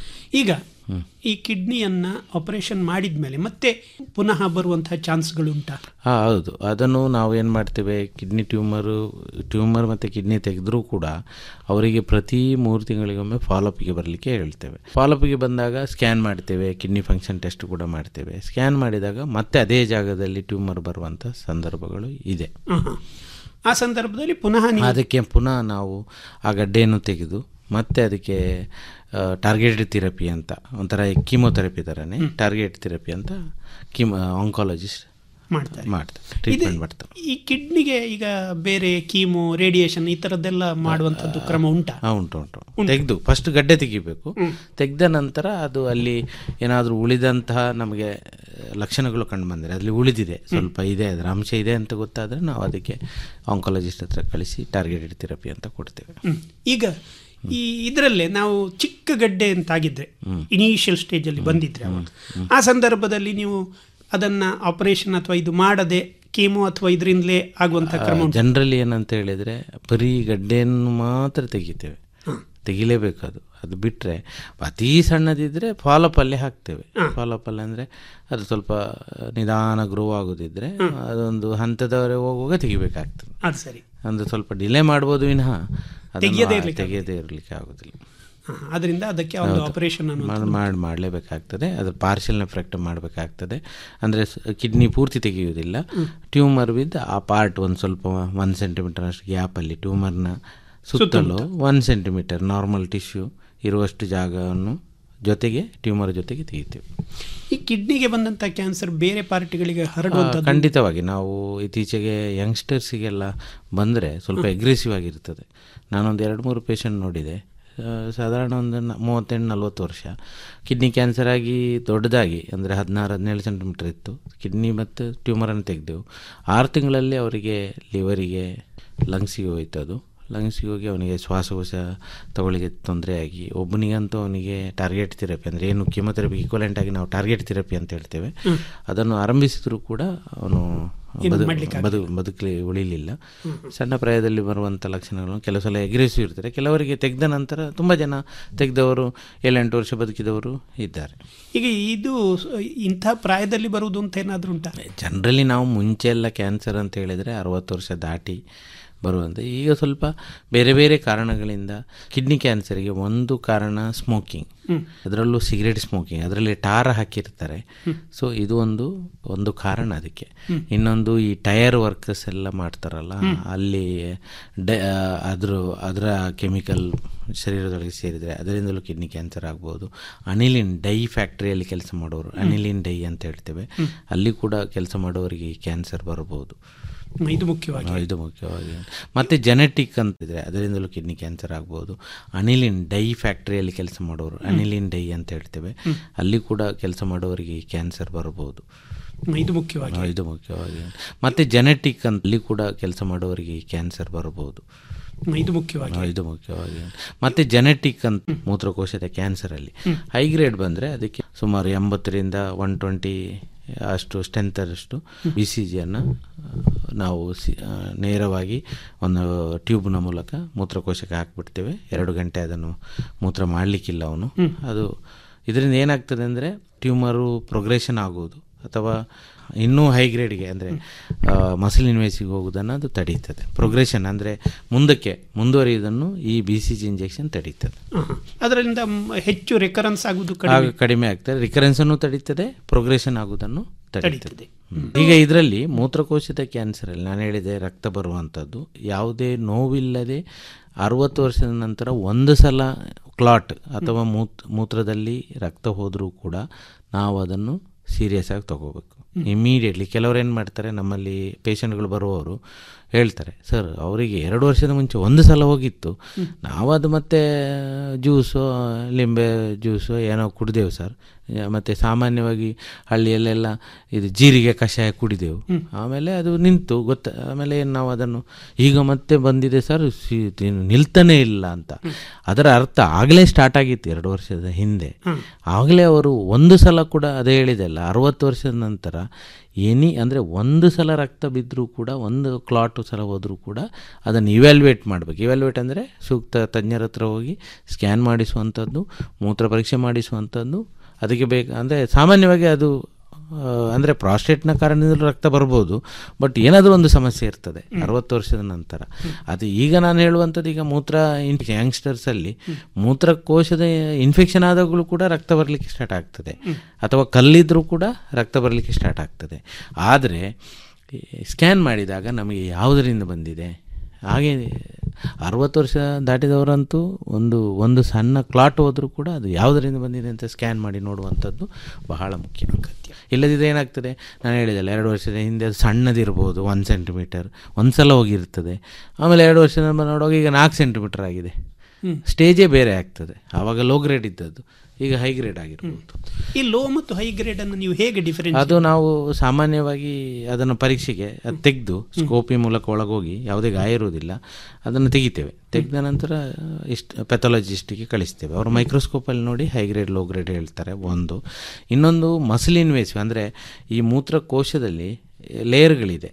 ಈಗ ಈ ಕಿಡ್ನಿಯನ್ನ ಆಪರೇಷನ್ ಮಾಡಿದ ಮೇಲೆ ಮತ್ತೆ ಪುನಃ ಬರುವಂತಹ ಚಾನ್ಸ್ಗಳು ಉಂಟಾ ಹಾಂ ಹೌದು ಅದನ್ನು ನಾವು ಏನು ಮಾಡ್ತೇವೆ ಕಿಡ್ನಿ ಟ್ಯೂಮರು ಟ್ಯೂಮರ್ ಮತ್ತು ಕಿಡ್ನಿ ತೆಗೆದ್ರೂ ಕೂಡ ಅವರಿಗೆ ಪ್ರತಿ ಮೂರು ತಿಂಗಳಿಗೊಮ್ಮೆ ಫಾಲೋಪಿಗೆ ಬರಲಿಕ್ಕೆ ಹೇಳ್ತೇವೆ ಫಾಲೋಪಿಗೆ ಬಂದಾಗ ಸ್ಕ್ಯಾನ್ ಮಾಡ್ತೇವೆ ಕಿಡ್ನಿ ಫಂಕ್ಷನ್ ಟೆಸ್ಟ್ ಕೂಡ ಮಾಡ್ತೇವೆ ಸ್ಕ್ಯಾನ್ ಮಾಡಿದಾಗ ಮತ್ತೆ ಅದೇ ಜಾಗದಲ್ಲಿ ಟ್ಯೂಮರ್ ಬರುವಂಥ ಸಂದರ್ಭಗಳು ಇದೆ ಆಹಾ. ಆ ಸಂದರ್ಭದಲ್ಲಿ ಪುನಃ ನೀವು ಅದಕ್ಕೆ ಪುನಃ ನಾವು ಆ ಗಡ್ಡೆಯನ್ನು ತೆಗೆದು ಮತ್ತೆ ಅದಕ್ಕೆ ಟಾರ್ಗೆಟೆಡ್ ಥೆರಪಿ ಅಂತ ಒಂಥರ ಕೀಮೋಥೆರಪಿ ಥರನೇ ಟಾರ್ಗೆಟ್ ಥೆರಪಿ ಅಂತ ಕಿಮ್ ಆಂಕಾಲಜಿಸ್ಟ್ ಮಾಡ್ತಾರೆ ಮಾಡ್ತಾರೆ ಟ್ರೀಟ್ಮೆಂಟ್ ಮಾಡ್ತಾರೆ ಈ ಕಿಡ್ನಿಗೆ ಈಗ ಬೇರೆ ಕೀಮೋ ರೇಡಿಯೇಷನ್ ಈ ತರದ್ದೆಲ್ಲ ಮಾಡುವಂತದ್ದು ಕ್ರಮ ಉಂಟಾ ಹಾಂ ಉಂಟು ಉಂಟು ತೆಗೆದು ಫಸ್ಟ್ ಗಡ್ಡೆ ತೆಗಿಬೇಕು ತೆಗೆದ ನಂತರ ಅದು ಅಲ್ಲಿ ಏನಾದರೂ ಉಳಿದಂತಹ ನಮಗೆ ಲಕ್ಷಣಗಳು ಕಂಡು ಬಂದರೆ ಅಲ್ಲಿ ಉಳಿದಿದೆ ಸ್ವಲ್ಪ ಇದೆ ಅದರ ಅಂಶ ಇದೆ ಅಂತ ಗೊತ್ತಾದರೆ ನಾವು ಅದಕ್ಕೆ ಆಂಕಾಲಜಿಸ್ಟ್ ಹತ್ರ ಕಳಿಸಿ ಟಾರ್ಗೆಟೆಡ್ ಥೆರಪಿ ಅಂತ ಕೊಡ್ತೇವೆ ಹ್ಮ್. ಈಗ ಈ ಇದರಲ್ಲೇ ನಾವು ಚಿಕ್ಕ ಗಡ್ಡೆ ಅಂತಾಗಿದ್ರೆ ಇನಿಷಿಯಲ್ ಸ್ಟೇಜಲ್ಲಿ ಬಂದಿದ್ರೆ ಅವಾಗ ಆ ಸಂದರ್ಭದಲ್ಲಿ ನೀವು ಅದನ್ನ ಆಪರೇಷನ್ ಅಥವಾ ಇದು ಮಾಡದೆ ಕೀಮೋ ಅಥವಾ ಇದರಿಂದಲೇ ಆಗುವಂತ ಕ್ರಮ ಉಂಟಾ? ಜನರಲಿ ಏನಂತ ಹೇಳಿದರೆ ಬರೀ ಗಡ್ಡೆಯನ್ನು ಮಾತ್ರ ತೆಗಿತೇವೆ ತೆಗಿಲೇಬೇಕು ಅದು ಅದು ಬಿಟ್ಟರೆ ಅತೀ ಸಣ್ಣದಿದ್ದರೆ ಫಾಲೋಪಲ್ಲೇ ಹಾಕ್ತೇವೆ ಫಾಲೋಪಲ್ಲಿ ಅಂದರೆ ಅದು ಸ್ವಲ್ಪ ನಿಧಾನ ಗ್ರೋ ಆಗೋದಿದ್ರೆ ಅದೊಂದು ಹಂತದವರೆಗೆ ಹೋಗುವಾಗ ತೆಗಿಬೇಕಾಗ್ತದೆ ಅದು ಸರಿ ಒಂದು ಸ್ವಲ್ಪ ಡಿಲೇ ಮಾಡ್ಬೋದು ವಿನಃ ಅದನ್ನು ತೆಗಿಯದೇ ಇರ್ಲಿಕ್ಕೆ ತೆಗೆಯದೇ ಇರಲಿಕ್ಕೆ ಆಗೋದಿಲ್ಲ ಹಾ, ಅದರಿಂದ ಅದಕ್ಕೆ ಒಂದು ಆಪರೇಷನ್ ಅನ್ನೋ ಮಾಡಿ ಮಾಡಲೇಬೇಕಾಗ್ತದೆ ಅದು ಪಾರ್ಷಲ್ ಎಫೆಕ್ಟ್ ಮಾಡಬೇಕಾಗ್ತದೆ ಅಂದರೆ ಕಿಡ್ನಿ ಪೂರ್ತಿ ತೆಗೆಯುವುದಿಲ್ಲ ಟ್ಯೂಮರ್ ವಿದ್ ಆ ಪಾರ್ಟ್ ಒಂದು ಸ್ವಲ್ಪ ಒನ್ ಸೆಂಟಿಮೀಟರ್ ಅಷ್ಟು ಗ್ಯಾಪಲ್ಲಿ ಟ್ಯೂಮರ್ನ ಸುತ್ತಲೂ ಒನ್ ಸೆಂಟಿಮೀಟರ್ ನಾರ್ಮಲ್ ಟಿಶ್ಯೂ ಇರುವಷ್ಟು ಜಾಗವನ್ನು ಜೊತೆಗೆ ಟ್ಯೂಮರ್ ಜೊತೆಗೆ ತೆಗಿತೇವೆ ಈ ಕಿಡ್ನಿಗೆ ಬಂದಂತ ಕ್ಯಾನ್ಸರ್ ಬೇರೆ ಪಾರ್ಟಿಗಳಿಗೆ ಹರಡುವಂಥದ್ದು ಖಂಡಿತವಾಗಿ ನಾವು ಇತ್ತೀಚೆಗೆ ಯಂಗ್ಸ್ಟರ್ಸಿಗೆಲ್ಲ ಬಂದರೆ ಸ್ವಲ್ಪ ಎಗ್ರೆಸಿವ್ ಆಗಿರ್ತದೆ ನಾನೊಂದು ಎರಡು ಮೂರು ಪೇಷಂಟ್ ನೋಡಿದೆ ಆ, ಸಾಧಾರಣ ಒಂದು ನ- ಮೂವತ್ತೆಂಟು ನಲ್ವತ್ತು ವರ್ಷ ಕಿಡ್ನಿ ಕ್ಯಾನ್ಸರ್ ಆಗಿ ದೊಡ್ಡದಾಗಿ ಅಂದರೆ ಹದಿನಾರು ಹದಿನೇಳು ಸೆಂಟಿಮೀಟರ್ ಇತ್ತು ಕಿಡ್ನಿ ಮತ್ತು ಟ್ಯೂಮರನ್ನು ತೆಗೆದೆವು ಆರು ತಿಂಗಳಲ್ಲಿ ಅವರಿಗೆ ಲಿವರಿಗೆ ಲಂಗ್ಸಿಗೆ ಹೋಯ್ತು ಅದು ಲಂಗ್ಸಿಗೆ ಹೋಗಿ ಅವನಿಗೆ ಶ್ವಾಸಕೋಶ ತಗೊಳ್ಳಿಕ್ಕೆ ತೊಂದರೆಯಾಗಿ ಒಬ್ಬನಿಗಂತೂ ಅವನಿಗೆ ಟಾರ್ಗೆಟ್ ಥೆರಪಿ ಅಂದರೆ ಏನು ಕಿಮೊಥೆರಪಿ ಈಕ್ವಲೆಂಟ್ ಆಗಿ ನಾವು ಟಾರ್ಗೆಟ್ ಥೆರಪಿ ಅಂತ ಹೇಳ್ತೇವೆ ಅದನ್ನು ಆರಂಭಿಸಿದರೂ ಕೂಡ ಅವನು ಬದು ಬದು ಬದುಕಲಿ ಉಳಿಲಿಲ್ಲ ಸಣ್ಣ ಪ್ರಾಯದಲ್ಲಿ ಬರುವಂಥ ಲಕ್ಷಣಗಳು ಕೆಲವು ಸಲ ಎಗ್ರೆಸಿವ್ ಇರ್ತಾರೆ ಕೆಲವರಿಗೆ ತೆಗೆದ ನಂತರ ತುಂಬ ಜನ ತೆಗೆದವರು ಏಳೆಂಟು ವರ್ಷ ಬದುಕಿದವರು ಇದ್ದಾರೆ ಈಗ ಇದು ಸ- ಇಂಥ ಪ್ರಾಯದಲ್ಲಿ ಬರುವುದು ಅಂತ ಏನಾದ್ರೂ ಉಂಟಾ ಜನರಲಿ ನಾವು ಮುಂಚೆ ಎಲ್ಲ ಕ್ಯಾನ್ಸರ್ ಅಂತ ಹೇಳಿದರೆ ಅರವತ್ತು ವರ್ಷ ದಾಟಿ ಬರುವಂಥ ಈಗ ಸ್ವಲ್ಪ ಬೇರೆ ಬೇರೆ ಕಾರಣಗಳಿಂದ ಕಿಡ್ನಿ ಕ್ಯಾನ್ಸರ್ಗೆ ಒಂದು ಕಾರಣ ಸ್ಮೋಕಿಂಗ್ ಅದರಲ್ಲೂ ಸಿಗರೇಟ್ ಸ್ಮೋಕಿಂಗ್ ಅದರಲ್ಲಿ ಟಾರ ಹಾಕಿರ್ತಾರೆ ಸೊ ಇದು ಒಂದು ಒಂದು ಕಾರಣ ಅದಕ್ಕೆ ಇನ್ನೊಂದು ಈ ಟೈರ್ ವರ್ಕರ್ಸ್ ಎಲ್ಲ ಮಾಡ್ತಾರಲ್ಲ ಅಲ್ಲಿ ಡ ಅದ್ರ ಅದರ ಕೆಮಿಕಲ್ ಶರೀರದೊಳಗೆ ಸೇರಿದರೆ ಅದರಿಂದಲೂ ಕಿಡ್ನಿ ಕ್ಯಾನ್ಸರ್ ಆಗ್ಬೋದು ಅನಿಲಿನ್ ಡೈ ಫ್ಯಾಕ್ಟ್ರಿಯಲ್ಲಿ ಕೆಲಸ ಮಾಡೋರು ಅನಿಲಿನ್ ಡೈ ಅಂತ ಹೇಳ್ತೇವೆ ಅಲ್ಲಿ ಕೂಡ ಕೆಲಸ ಮಾಡೋರಿಗೆ ಕ್ಯಾನ್ಸರ್ ಬರಬಹುದು ಹ್ಮ್, ಇದು ಮುಖ್ಯವಾಗಿ ಇದು ಮುಖ್ಯವಾಗಿ ಮತ್ತು ಜೆನೆಟಿಕ್ ಅಂತಿದ್ರೆ ಅದರಿಂದಲೂ ಕಿಡ್ನಿ ಕ್ಯಾನ್ಸರ್ ಆಗ್ಬೋದು ಅನಿಲಿನ್ ಡೈ ಫ್ಯಾಕ್ಟ್ರಿಯಲ್ಲಿ ಕೆಲಸ ಮಾಡೋರು ಅನಿಲಿನ್ ಡೈ ಅಂತ ಹೇಳ್ತೇವೆ ಅಲ್ಲಿ ಕೂಡ ಕೆಲಸ ಮಾಡೋರಿಗೆ ಕ್ಯಾನ್ಸರ್ ಬರಬಹುದು ಹ್ಮ್, ಇದು ಮುಖ್ಯವಾಗಿ ಇದು ಮುಖ್ಯವಾಗಿ ಮತ್ತು ಜೆನೆಟಿಕ್ ಅಂತ ಅಲ್ಲಿ ಕೂಡ ಕೆಲಸ ಮಾಡೋರಿಗೆ ಕ್ಯಾನ್ಸರ್ ಬರಬಹುದು ಹ್ಮ್, ಇದು ಮುಖ್ಯವಾಗಿ ಇದು ಮುಖ್ಯವಾಗಿ ಮತ್ತು ಜೆನೆಟಿಕ್ ಅಂತ ಮೂತ್ರಕೋಶದ ಕ್ಯಾನ್ಸರಲ್ಲಿ ಹೈ ಗ್ರೇಡ್ ಬಂದರೆ ಅದಕ್ಕೆ ಸುಮಾರು ಎಂಬತ್ತರಿಂದ ಒನ್ ಟ್ವೆಂಟಿ ಅಷ್ಟು ಸ್ಟ್ರೆಂತರಷ್ಟು ಬಿ ಸಿ ಜಿಯನ್ನು ನಾವು ಸಿ ಆ, ನೇರವಾಗಿ ಒಂದು ಟ್ಯೂಬ್ನ ಮೂಲಕ ಮೂತ್ರಕೋಶಕ್ಕೆ ಹಾಕ್ಬಿಡ್ತೇವೆ ಎರಡು ಗಂಟೆ ಅದನ್ನು ಮೂತ್ರ ಮಾಡಲಿಕ್ಕಿಲ್ಲ ಅವನು ಅದು ಇದರಿಂದ ಏನಾಗ್ತದೆ ಅಂದರೆ ಟ್ಯೂಮರು ಪ್ರೋಗ್ರೆಷನ್ ಆಗುವುದು ಅಥವಾ ಇನ್ನೂ ಹೈ ಗ್ರೇಡ್ಗೆ ಅಂದರೆ ಮಸಲ್ ಇನ್ವೇಸಿಗೆ ಹೋಗುವುದನ್ನು ಅದು ತಡೀತದೆ ಪ್ರೋಗ್ರೆಷನ್ ಅಂದರೆ ಮುಂದಕ್ಕೆ ಮುಂದುವರಿಯುವುದನ್ನು ಈ ಬಿ ಸಿ ಜಿ ಇಂಜೆಕ್ಷನ್ ತಡೀತದೆ ಆಹಾ. ಅದರಿಂದ ಮ್, ಹೆಚ್ಚು ರೆಕರೆನ್ಸ್ ಆಗುವುದು ಕಡಿಮೆ ಆಗ ಕಡಿಮೆ ಆಗ್ತದೆ ರಿಕರೆನ್ಸನ್ನು ತಡೀತದೆ ಪ್ರೋಗ್ರೆಷನ್ ಆಗುವುದನ್ನು ತಡೀತದೆ ತಡೀತದೆ. ಹ್ಮ್. ಈಗ ಇದರಲ್ಲಿ ಮೂತ್ರಕೋಶದ ಕ್ಯಾನ್ಸರಲ್ಲಿ ನಾನು ಹೇಳಿದೆ ರಕ್ತ ಬರುವಂಥದ್ದು ಯಾವುದೇ ನೋವಿಲ್ಲದೆ ಅರುವತ್ತು ವರ್ಷದ ನಂತರ ಒಂದು ಸಲ ಕ್ಲಾಟ್ ಅಥವಾ ಮೂತ್ ಮೂತ್ರದಲ್ಲಿ ರಕ್ತ ಹೋದರೂ ಕೂಡ ನಾವು ಅದನ್ನು ಸೀರಿಯಸ್ ಆಗಿ ತಗೋಬೇಕು ಇಮಿಡಿಯೇಟ್ಲಿ ಕೆಲವರು ಏನು ಮಾಡ್ತಾರೆ ನಮ್ಮಲ್ಲಿ ಪೇಷಂಟ್ಗಳು ಬರುವವರು ಹೇಳ್ತಾರೆ ಸರ್ ಅವರಿಗೆ ಎರಡು ವರ್ಷದ ಮುಂಚೆ ಒಂದು ಸಲ ಹೋಗಿತ್ತು ನಾವು ಅದು ಮತ್ತೆ ಜ್ಯೂಸು ಲಿಂಬೆ ಜ್ಯೂಸು ಏನೋ ಕುಡಿದೆವು ಸರ್ ಮತ್ತು ಸಾಮಾನ್ಯವಾಗಿ ಹಳ್ಳಿಯಲ್ಲೆಲ್ಲ ಇದು ಜೀರಿಗೆ ಕಷಾಯ ಕುಡಿದೆವು ಆಮೇಲೆ ಅದು ನಿಂತು ಗೊತ್ತ ಆಮೇಲೆ ಏನ್ ನಾವು ಅದನ್ನು ಈಗ ಮತ್ತೆ ಬಂದಿದೆ ಸರ್ ಸಿ- ಇದು ನಿಲ್ತಾನೆ ಇಲ್ಲ ಅಂತ ಅದರ ಅರ್ಥ ಆಗಲೇ ಸ್ಟಾರ್ಟ್ ಆಗಿತ್ತು ಎರಡು ವರ್ಷದ ಹಿಂದೆ ಆಗಲೇ ಅವರು ಒಂದು ಸಲ ಕೂಡ ಅದೇ ಹೇಳಿದೆಲ್ಲ ಅರವತ್ತು ವರ್ಷದ ನಂತರ ಎನಿ ಅಂದರೆ ಒಂದು ಸಲ ರಕ್ತ ಬಿದ್ದರೂ ಕೂಡ ಒಂದು ಕ್ಲಾಟ್ ನಾಲ್ಕು ಸಲ ಹೋದರೂ ಕೂಡ ಅದನ್ನು ಇವ್ಯಾಲ್ಯೂಯೇಟ್ ಮಾಡಬೇಕು ಇವ್ಯಾಲ್ಯೂಯೇಟ್ ಅಂದರೆ ಸೂಕ್ತ ತಜ್ಞರ ಹತ್ರ ಹೋಗಿ ಸ್ಕ್ಯಾನ್ ಮಾಡಿಸುವಂಥದ್ದು ಮೂತ್ರ ಪರೀಕ್ಷೆ ಮಾಡಿಸುವಂಥದ್ದು ಅದಕ್ಕೆ ಬೇಕು ಅಂದರೆ ಸಾಮಾನ್ಯವಾಗಿ ಅದು ಅಂದರೆ ಪ್ರಾಸ್ಟೇಟ್ನ ಕಾರಣದಿಂದಲೂ ರಕ್ತ ಬರ್ಬೋದು ಬಟ್ ಏನಾದರೂ ಒಂದು ಸಮಸ್ಯೆ ಇರ್ತದೆ ಅರವತ್ತು ವರ್ಷದ ನಂತರ ಅದು ಈಗ ನಾನು ಹೇಳುವಂಥದ್ದು ಈಗ ಮೂತ್ರ ಯಂಗ್ಸ್ಟರ್ಸಲ್ಲಿ ಮೂತ್ರಕೋಶದ ಇನ್ಫೆಕ್ಷನ್ ಆದಾಗಲೂ ಕೂಡ ರಕ್ತ ಬರಲಿಕ್ಕೆ ಸ್ಟಾರ್ಟ್ ಆಗ್ತದೆ ಅಥವಾ ಕಲ್ಲಿದ್ರೂ ಕೂಡ ರಕ್ತ ಬರಲಿಕ್ಕೆ ಸ್ಟಾರ್ಟ್ ಆಗ್ತದೆ ಆದರೆ ಸ್ಕ್ಯಾನ್ ಮಾಡಿದಾಗ ನಮಗೆ ಯಾವುದರಿಂದ ಬಂದಿದೆ ಹಾಗೆ ಅರವತ್ತು ವರ್ಷ ದಾಟಿದವರಂತೂ ಒಂದು ಒಂದು ಸಣ್ಣ ಕ್ಲಾಟ್ ಹೋದರೂ ಕೂಡ ಅದು ಯಾವುದರಿಂದ ಬಂದಿದೆ ಅಂತ ಸ್ಕ್ಯಾನ್ ಮಾಡಿ ನೋಡುವಂಥದ್ದು ಬಹಳ ಮುಖ್ಯ ಅಗತ್ಯ ಇಲ್ಲದಿದ್ದರೆ ಏನಾಗ್ತದೆ ನಾನು ಹೇಳಿದಲ್ಲ ಎರಡು ವರ್ಷದ ಹಿಂದೆ ಅದು ಸಣ್ಣದಿರ್ಬೋದು ಒಂದು ಸೆಂಟಿಮೀಟರ್ ಒಂದು ಸಲ ಹೋಗಿರ್ತದೆ ಆಮೇಲೆ ಎರಡು ವರ್ಷದ ನಂತರ ನೋಡುವಾಗ ಈಗ ನಾಲ್ಕು ಸೆಂಟಿಮೀಟರ್ ಆಗಿದೆ ಸ್ಟೇಜೇ ಬೇರೆ ಆಗ್ತದೆ ಆವಾಗ ಲೋ ಗ್ರೇಡ್ ಇದ್ದದ್ದು ಈಗ ಹೈ ಗ್ರೇಡ್ ಆಗಿರ್ಬೋದು ಈ ಲೋ ಮತ್ತು ಹೈ ಗ್ರೇಡ್ ಅನ್ನು ನೀವು ಹೇಗೆ ಡಿಫರೆನ್ಸ್ ಅದು ನಾವು ಸಾಮಾನ್ಯವಾಗಿ ಅದನ್ನು ಪರೀಕ್ಷೆಗೆ ಅದು ತೆಗೆದು ಸ್ಕೋಪಿ ಮೂಲಕ ಒಳಗೋಗಿ ಯಾವುದೇ ಗಾಯ ಇರುವುದಿಲ್ಲ ಅದನ್ನು ತೆಗಿತೇವೆ ತೆಗೆದ ನಂತರ ಇಷ್ಟು ಪೆಥಾಲಜಿಸ್ಟಿಗೆ ಕಳಿಸ್ತೇವೆ ಅವರು ಮೈಕ್ರೋಸ್ಕೋಪಲ್ಲಿ ನೋಡಿ ಹೈ ಗ್ರೇಡ್ ಲೋ ಗ್ರೇಡ್ ಹೇಳ್ತಾರೆ ಒಂದು ಇನ್ನೊಂದು ಮಸಲ್ ಇನ್ವೇಸಿವ್ ಅಂದರೆ ಈ ಮೂತ್ರಕೋಶದಲ್ಲಿ ಲೇಯರ್ಗಳಿದೆ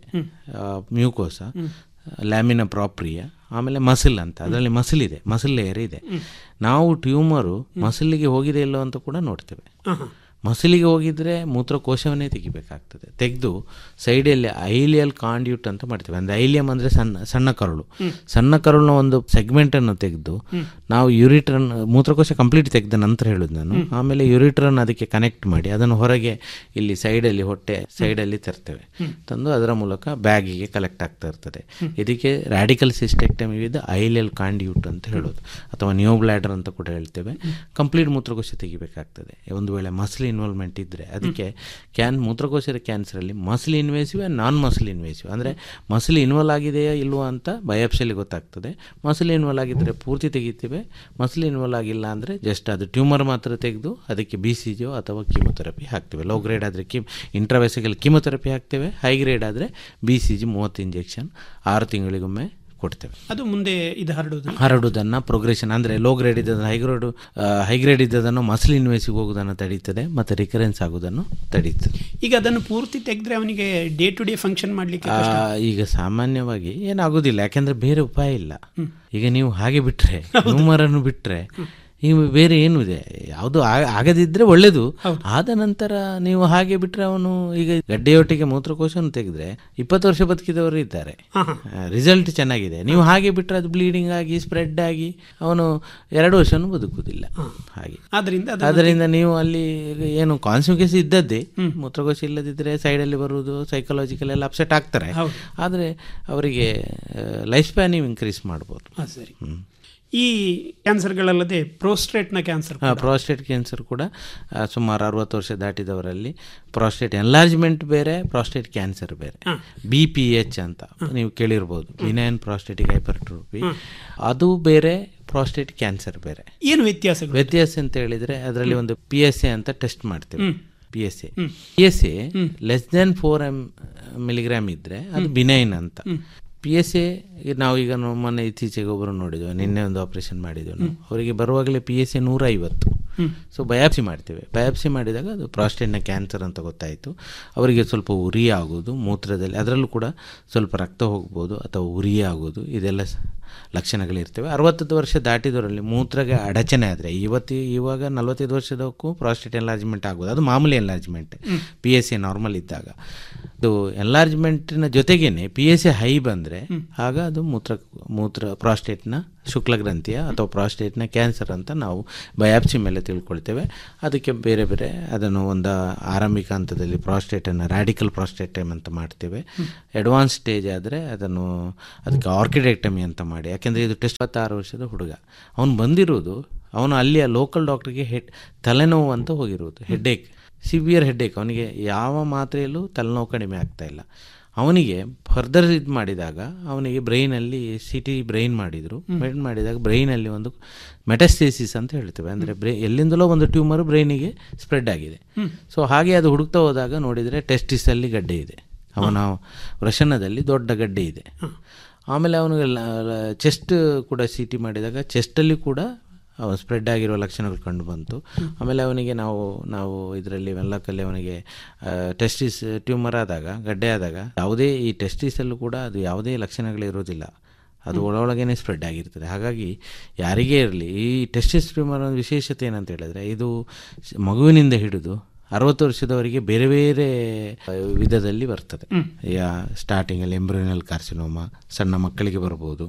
ಮ್ಯೂಕೋಸ ಲ್ಯಾಮಿನ ಪ್ರಾಪ್ರಿಯ ಆಮೇಲೆ ಮಸಿಲ್ ಅಂತ ಅದರಲ್ಲಿ ಮಸಿಲ್ ಇದೆ ಮಸಿಲ್ ಲೇಯರ್ ಇದೆ ನಾವು ಟ್ಯೂಮರು ಮಸಿಲಿಗೆ ಹೋಗಿದೆ ಇಲ್ಲೋ ಅಂತ ಕೂಡ ನೋಡ್ತೇವೆ ಮಸಿಲಿಗೆ ಹೋಗಿದ್ರೆ ಮೂತ್ರಕೋಶವನ್ನೇ ತೆಗಿಬೇಕಾಗ್ತದೆ ತೆಗೆದು ಸೈಡಲ್ಲಿ ಐಲಿಯಲ್ ಕಾಂಡ್ಯೂಟ್ ಅಂತ ಮಾಡ್ತೇವೆ ಅಂದರೆ ಐಲಿಯಂ ಅಂದರೆ ಸಣ್ಣ ಸಣ್ಣ ಕರುಳು ಸಣ್ಣ ಕರುಳಿನ ಒಂದು ಸೆಗ್ಮೆಂಟನ್ನು ತೆಗೆದು ನಾವು ಯುರಿಟ್ರನ್ ಮೂತ್ರಕೋಶ ಕಂಪ್ಲೀಟ್ ತೆಗೆದ ನಂತರ ಹೇಳುದು ನಾನು ಆಮೇಲೆ ಯುರಿಟ್ರನ್ ಅದಕ್ಕೆ ಕನೆಕ್ಟ್ ಮಾಡಿ ಅದನ್ನು ಹೊರಗೆ ಇಲ್ಲಿ ಸೈಡಲ್ಲಿ ಹೊಟ್ಟೆ ಸೈಡಲ್ಲಿ ತರ್ತೇವೆ ತಂದು ಅದರ ಮೂಲಕ ಬ್ಯಾಗಿಗೆ ಕಲೆಕ್ಟ್ ಆಗ್ತಾ ಇರ್ತದೆ ಇದಕ್ಕೆ radical cystectomy with ileal conduit ಅಂತ ಹೇಳೋದು ಅಥವಾ ನ್ಯೂ ಬ್ಲ್ಯಾಡರ್ ಅಂತ ಕೂಡ ಹೇಳ್ತೇವೆ ಕಂಪ್ಲೀಟ್ ಮೂತ್ರಕೋಶ ತೆಗಿಬೇಕಾಗ್ತದೆ ಒಂದು ವೇಳೆ ಮಸ್ಲ್ ಇನ್ವಾಲ್ವ್ಮೆಂಟ್ ಇದ್ದರೆ ಅದಕ್ಕೆ ಕ್ಯಾನ್ ಮೂತ್ರಕೋಶದ ಕ್ಯಾನ್ಸರಲ್ಲಿ muscle invasive and non muscle invasive ಅಂದರೆ ಮಸ್ಲ್ ಇನ್ವಾಲ್ವ್ ಆಗಿದೆಯಾ ಇಲ್ವೋ ಅಂತ ಬಯಾಪ್ಸಿಯಲ್ಲಿ ಗೊತ್ತಾಗ್ತದೆ ಮಸ್ಲ್ ಇನ್ವಾಲ್ವ್ ಆಗಿದ್ದರೆ ಪೂರ್ತಿ ತೆಗಿತೇವೆ ಮಸ್ಲ್ ಇನ್ವಾಲ್ವ್ ಆಗಿಲ್ಲ ಅಂದರೆ ಜಸ್ಟ್ ಅದು ಟ್ಯೂಮರ್ ಮಾತ್ರ ತೆಗೆದು ಅದಕ್ಕೆ ಬಿ ಸಿ ಜಿಯೋ ಅಥವಾ ಕೀಮೊಥೆರಪಿ ಹಾಕ್ತೇವೆ ಲೋ ಗ್ರೇಡ್ ಆದರೆ ಕಿಮ್ ಇಂಟ್ರಾವೆಸಿಕಲ್ ಕೀಮೊಥೆರಪಿ ಹಾಕ್ತೇವೆ ಹೈ ಗ್ರೇಡ್ ಆದರೆ ಬಿ ಸಿ ಜಿ ಮೂವತ್ತು ಇಂಜೆಕ್ಷನ್ ಆರು ತಿಂಗಳಿಗೊಮ್ಮೆ ಕೊಡ್ತೇವೆ ಅದು ಮುಂದೆ ಇದು ಹರಡುವುದು ಹರಡುವುದನ್ನು ಪ್ರೋಗ್ರೆಷನ್ ಅಂದರೆ ಲೋ ಗ್ರೇಡ್ ಇದ್ದದನ್ನು ಹೈ ಗ್ರೇಡ್ ಹೈ ಗ್ರೇಡ್ ಇದ್ದದನ್ನು ಮಸ್ಲ್ ಇನ್ವೇಸಿವ್ ಹೋಗುವುದನ್ನು ತಡೀತದೆ ಮತ್ತು ರಿಕರೆನ್ಸ್ ಆಗುವುದನ್ನು ತಡೀತದೆ ಈಗ ಅದನ್ನು ಪೂರ್ತಿ ತೆಗೆದ್ರೆ ಅವನಿಗೆ ಡೇ ಟು ಡೇ ಫಂಕ್ಷನ್ ಮಾಡಲಿಕ್ಕೆ ಆ, ಈಗ ಸಾಮಾನ್ಯವಾಗಿ ಏನಾಗೋದಿಲ್ಲ ಯಾಕೆಂದ್ರೆ ಬೇರೆ ಉಪಾಯ ಇಲ್ಲ ಈಗ ನೀವು ಹಾಗೆ ಬಿಟ್ರೆ ಟ್ಯೂಮರನ್ನು ಬಿಟ್ರೆ ನೀವು ಬೇರೆ ಏನು ಇದೆ ಯಾವುದು ಆಗದಿದ್ರೆ ಒಳ್ಳೇದು ಆದ ನಂತರ ನೀವು ಹಾಗೆ ಬಿಟ್ರೆ ಅವನು ಈಗ ಗಡ್ಡೆಯೊಟ್ಟಿಗೆ ಮೂತ್ರಕೋಶವನ್ನು ತೆಗೆದ್ರೆ ಇಪ್ಪತ್ತು ವರ್ಷ ಬದುಕಿದವರು ಇದ್ದಾರೆ ರಿಸಲ್ಟ್ ಚೆನ್ನಾಗಿದೆ ನೀವು ಹಾಗೆ ಬಿಟ್ರೆ ಅದು ಬ್ಲೀಡಿಂಗ್ ಆಗಿ ಸ್ಪ್ರೆಡ್ ಆಗಿ ಅವನು ಎರಡು ವರ್ಷನೂ ಬದುಕುವುದಿಲ್ಲ ಹಾಗೆ ಆದ್ರಿಂದ ಅದರಿಂದ ನೀವು ಅಲ್ಲಿ ಏನು ಕಾನ್ಸಿಕ್ವೆನ್ಸ್ ಇದ್ದದ್ದೇ ಮೂತ್ರಕೋಶ ಇಲ್ಲದಿದ್ದರೆ ಸೈಡಲ್ಲಿ ಬರುವುದು ಸೈಕಲಾಜಿಕಲ್ ಎಲ್ಲ ಅಪ್ಸೆಟ್ ಆಗ್ತಾರೆ ಆದರೆ ಅವರಿಗೆ ಲೈಫ್ ಸ್ಪ್ಯಾನ್ ನೀವು ಇನ್ಕ್ರೀಸ್ ಮಾಡ್ಬೋದು ಹಾಂ ಸರಿ ಈ ಕ್ಯಾನ್ಸರ್ಗಳಲ್ಲದೆ ಪ್ರೋಸ್ಟ್ರೇಟ್ನ ಕ್ಯಾನ್ಸರ್ ಪ್ರಾಸ್ಟೇಟ್ ಕ್ಯಾನ್ಸರ್ ಕೂಡ ಆ, ಸುಮಾರು ಅರವತ್ತು ವರ್ಷ ದಾಟಿದವರಲ್ಲಿ ಪ್ರಾಸ್ಟೇಟ್ ಎನ್ಲಾರ್ಜ್ಮೆಂಟ್ ಬೇರೆ ಪ್ರಾಸ್ಟೇಟ್ ಕ್ಯಾನ್ಸರ್ ಬೇರೆ ಬಿ ಪಿ ಎಚ್ ಅಂತ ನೀವು ಕೇಳಿರ್ಬೋದು ಬಿನೈನ್ ಪ್ರಾಸ್ಟೇಟಿಕ್ ಹೈಪರ್ಟ್ರೋಪಿ ಅದು ಬೇರೆ ಪ್ರಾಸ್ಟೇಟ್ ಕ್ಯಾನ್ಸರ್ ಬೇರೆ ಏನು ವ್ಯತ್ಯಾಸಗಳು ವ್ಯತ್ಯಾಸ ಅಂತ ಹೇಳಿದ್ರೆ ಅದರಲ್ಲಿ ಒಂದು ಪಿ ಎಸ್ ಎ ಅಂತ ಟೆಸ್ಟ್ ಮಾಡ್ತೇವೆ P S A P S A less than four M milligram ಇದ್ರೆ ಅದು ಬಿನೈನ್ ಅಂತ ಪಿ ಎಸ್ ಎ ನಾವು ಈಗ ನಾವು ಮೊನ್ನೆ ಇತ್ತೀಚೆಗೆ ಒಬ್ಬರು ನೋಡಿದ್ವಿ ನಿನ್ನೆ ಒಂದು ಆಪರೇಷನ್ ಮಾಡಿದ್ವಿ ನಾವು ಅವರಿಗೆ ಬರುವಾಗಲೇ ಪಿ ಎಸ್ ಎ ನೂರ ಐವತ್ತು ಸೊ ಬಯಾಪ್ಸಿ ಮಾಡ್ತೇವೆ ಬಯಾಪ್ಸಿ ಮಾಡಿದಾಗ ಅದು ಪ್ರಾಸ್ಟೇಟ್ನ ಕ್ಯಾನ್ಸರ್ ಅಂತ ಗೊತ್ತಾಯಿತು ಅವರಿಗೆ ಸ್ವಲ್ಪ ಉರಿ ಆಗೋದು ಮೂತ್ರದಲ್ಲಿ ಅದರಲ್ಲೂ ಕೂಡ ಸ್ವಲ್ಪ ರಕ್ತ ಹೋಗ್ಬೋದು ಅಥವಾ ಉರಿ ಆಗೋದು ಇದೆಲ್ಲ ಸ- ಲಕ್ಷಣಗಳಿರ್ತವೆ ಅರವತ್ತೈದು ವರ್ಷ ದಾಟಿದವರಲ್ಲಿ ಮೂತ್ರಗೆ ಅಡಚಣೆ ಆದರೆ ಇವತ್ತು ಇವಾಗ ನಲವತ್ತೈದು ವರ್ಷದಕ್ಕೂ ಪ್ರಾಸ್ಟೇಟ್ ಎನ್ಲಾರ್ಜ್ಮೆಂಟ್ ಆಗೋದು ಅದು ಮಾಮೂಲಿ enlargement P S A normal ಇದ್ದಾಗ ಅದು ಎನ್ಲಾರ್ಜ್ಮೆಂಟಿನ ಜೊತೆಗೇನೆ ಪಿ ಎಸ್ ಎ ಹೈ ಬಂದರೆ ಆಗ ಅದು ಮೂತ್ರ ಮೂತ್ರ ಪ್ರಾಸ್ಟೇಟ್ನ ಶುಕ್ಲಗ್ರಂಥಿಯ ಅಥವಾ ಪ್ರಾಸ್ಟೇಟ್ನ ಕ್ಯಾನ್ಸರ್ ಅಂತ ನಾವು ಬಯಾಪ್ಸಿ ಮೇಲೆ ತಿಳ್ಕೊಳ್ತೇವೆ ಅದಕ್ಕೆ ಬೇರೆ ಬೇರೆ ಅದನ್ನು ಒಂದು ಆರಂಭಿಕ ಹಂತದಲ್ಲಿ ಪ್ರಾಸ್ಟೇಟನ್ನು ರ್ಯಾಡಿಕಲ್ ಪ್ರಾಸ್ಟೇಟಮ್ ಅಂತ ಮಾಡ್ತೇವೆ ಅಡ್ವಾನ್ಸ್ ಸ್ಟೇಜ್ ಆದರೆ ಅದನ್ನು ಅದಕ್ಕೆ ಆರ್ಕಿಡೆಕ್ಟಮಿ ಅಂತ ಮಾಡಿ ಯಾಕೆಂದರೆ ಇದು ಟೆಸ್ಟ್ ಇಪ್ಪತ್ತಾರು ವರ್ಷದ ಹುಡುಗ ಅವನು ಬಂದಿರೋದು ಅವನು ಅಲ್ಲಿಯ ಲೋಕಲ್ ಡಾಕ್ಟ್ರಿಗೆ ಹೆಡ್ ತಲೆನೋವು ಅಂತ ಹೋಗಿರುವುದು ಹೆಡ್ಏಕ್ ಸಿವಿಯರ್ ಹೆಡ್ಏಕ್ ಅವನಿಗೆ ಯಾವ ಮಾತ್ರೆಯಲ್ಲೂ ತಲೆನೋವು ಕಡಿಮೆ ಆಗ್ತಾ ಇಲ್ಲ ಅವನಿಗೆ ಫರ್ದರ್ ಇದು ಮಾಡಿದಾಗ ಅವನಿಗೆ ಬ್ರೈನಲ್ಲಿ ಸಿ ಟಿ ಬ್ರೈನ್ ಮಾಡಿದರು ಬ್ರೈನ್ ಮಾಡಿದಾಗ ಬ್ರೈನಲ್ಲಿ ಒಂದು ಮೆಟಸ್ಟೇಸಿಸ್ ಅಂತ ಹೇಳ್ತೇವೆ ಅಂದರೆ ಬ್ರೈ ಎಲ್ಲಿಂದಲೋ ಒಂದು ಟ್ಯೂಮರ್ ಬ್ರೈನಿಗೆ ಸ್ಪ್ರೆಡ್ ಆಗಿದೆ ಸೊ ಹಾಗೆ ಅದು ಹುಡುಕ್ತಾ ಹೋದಾಗ ನೋಡಿದರೆ ಟೆಸ್ಟಿಸಲ್ಲಿ ಗಡ್ಡೆ ಇದೆ ಅವನ ವೃಷಣದಲ್ಲಿ ದೊಡ್ಡ ಗಡ್ಡೆ ಇದೆ ಆಮೇಲೆ ಅವನಿಗೆ ಚೆಸ್ಟ್ ಕೂಡ ಸಿ ಟಿ ಮಾಡಿದಾಗ ಚೆಸ್ಟಲ್ಲಿ ಕೂಡ ಸ್ಪ್ರೆಡ್ ಆಗಿರೋ ಲಕ್ಷಣಗಳು ಕಂಡು ಬಂತು ಆಮೇಲೆ ಅವನಿಗೆ ನಾವು ನಾವು ಇದರಲ್ಲಿ ವೆಲ್ಲಕ್ಕಲ್ಲಿ ಅವನಿಗೆ ಟೆಸ್ಟಿಸ್ ಟ್ಯೂಮರ್ ಆದಾಗ ಗಡ್ಡೆ ಆದಾಗ ಯಾವುದೇ ಈ ಟೆಸ್ಟಿಸಲ್ಲೂ ಕೂಡ ಅದು ಯಾವುದೇ ಲಕ್ಷಣಗಳಿರೋದಿಲ್ಲ ಅದು ಒಳೊಳಗೇನೆ ಸ್ಪ್ರೆಡ್ ಆಗಿರ್ತದೆ ಹಾಗಾಗಿ ಯಾರಿಗೇ ಇರಲಿ ಈ ಟೆಸ್ಟಿಸ್ ಟ್ಯೂಮರ್ ಒಂದು ವಿಶೇಷತೆ ಏನಂತ ಹೇಳಿದ್ರೆ ಇದು ಸ್- ಮಗುವಿನಿಂದ ಹಿಡಿದು ಅರವತ್ತು ವರ್ಷದವರಿಗೆ ಬೇರೆ ಬೇರೆ ಆ, ವಿಧದಲ್ಲಿ ಬರ್ತದೆ ಯಾ ಸ್ಟಾರ್ಟಿಂಗಲ್ಲಿ ಎಂಬ್ರಿನಲ್ ಕಾರ್ಸಿನೋಮ ಸಣ್ಣ ಮಕ್ಕಳಿಗೆ ಬರ್ಬೋದು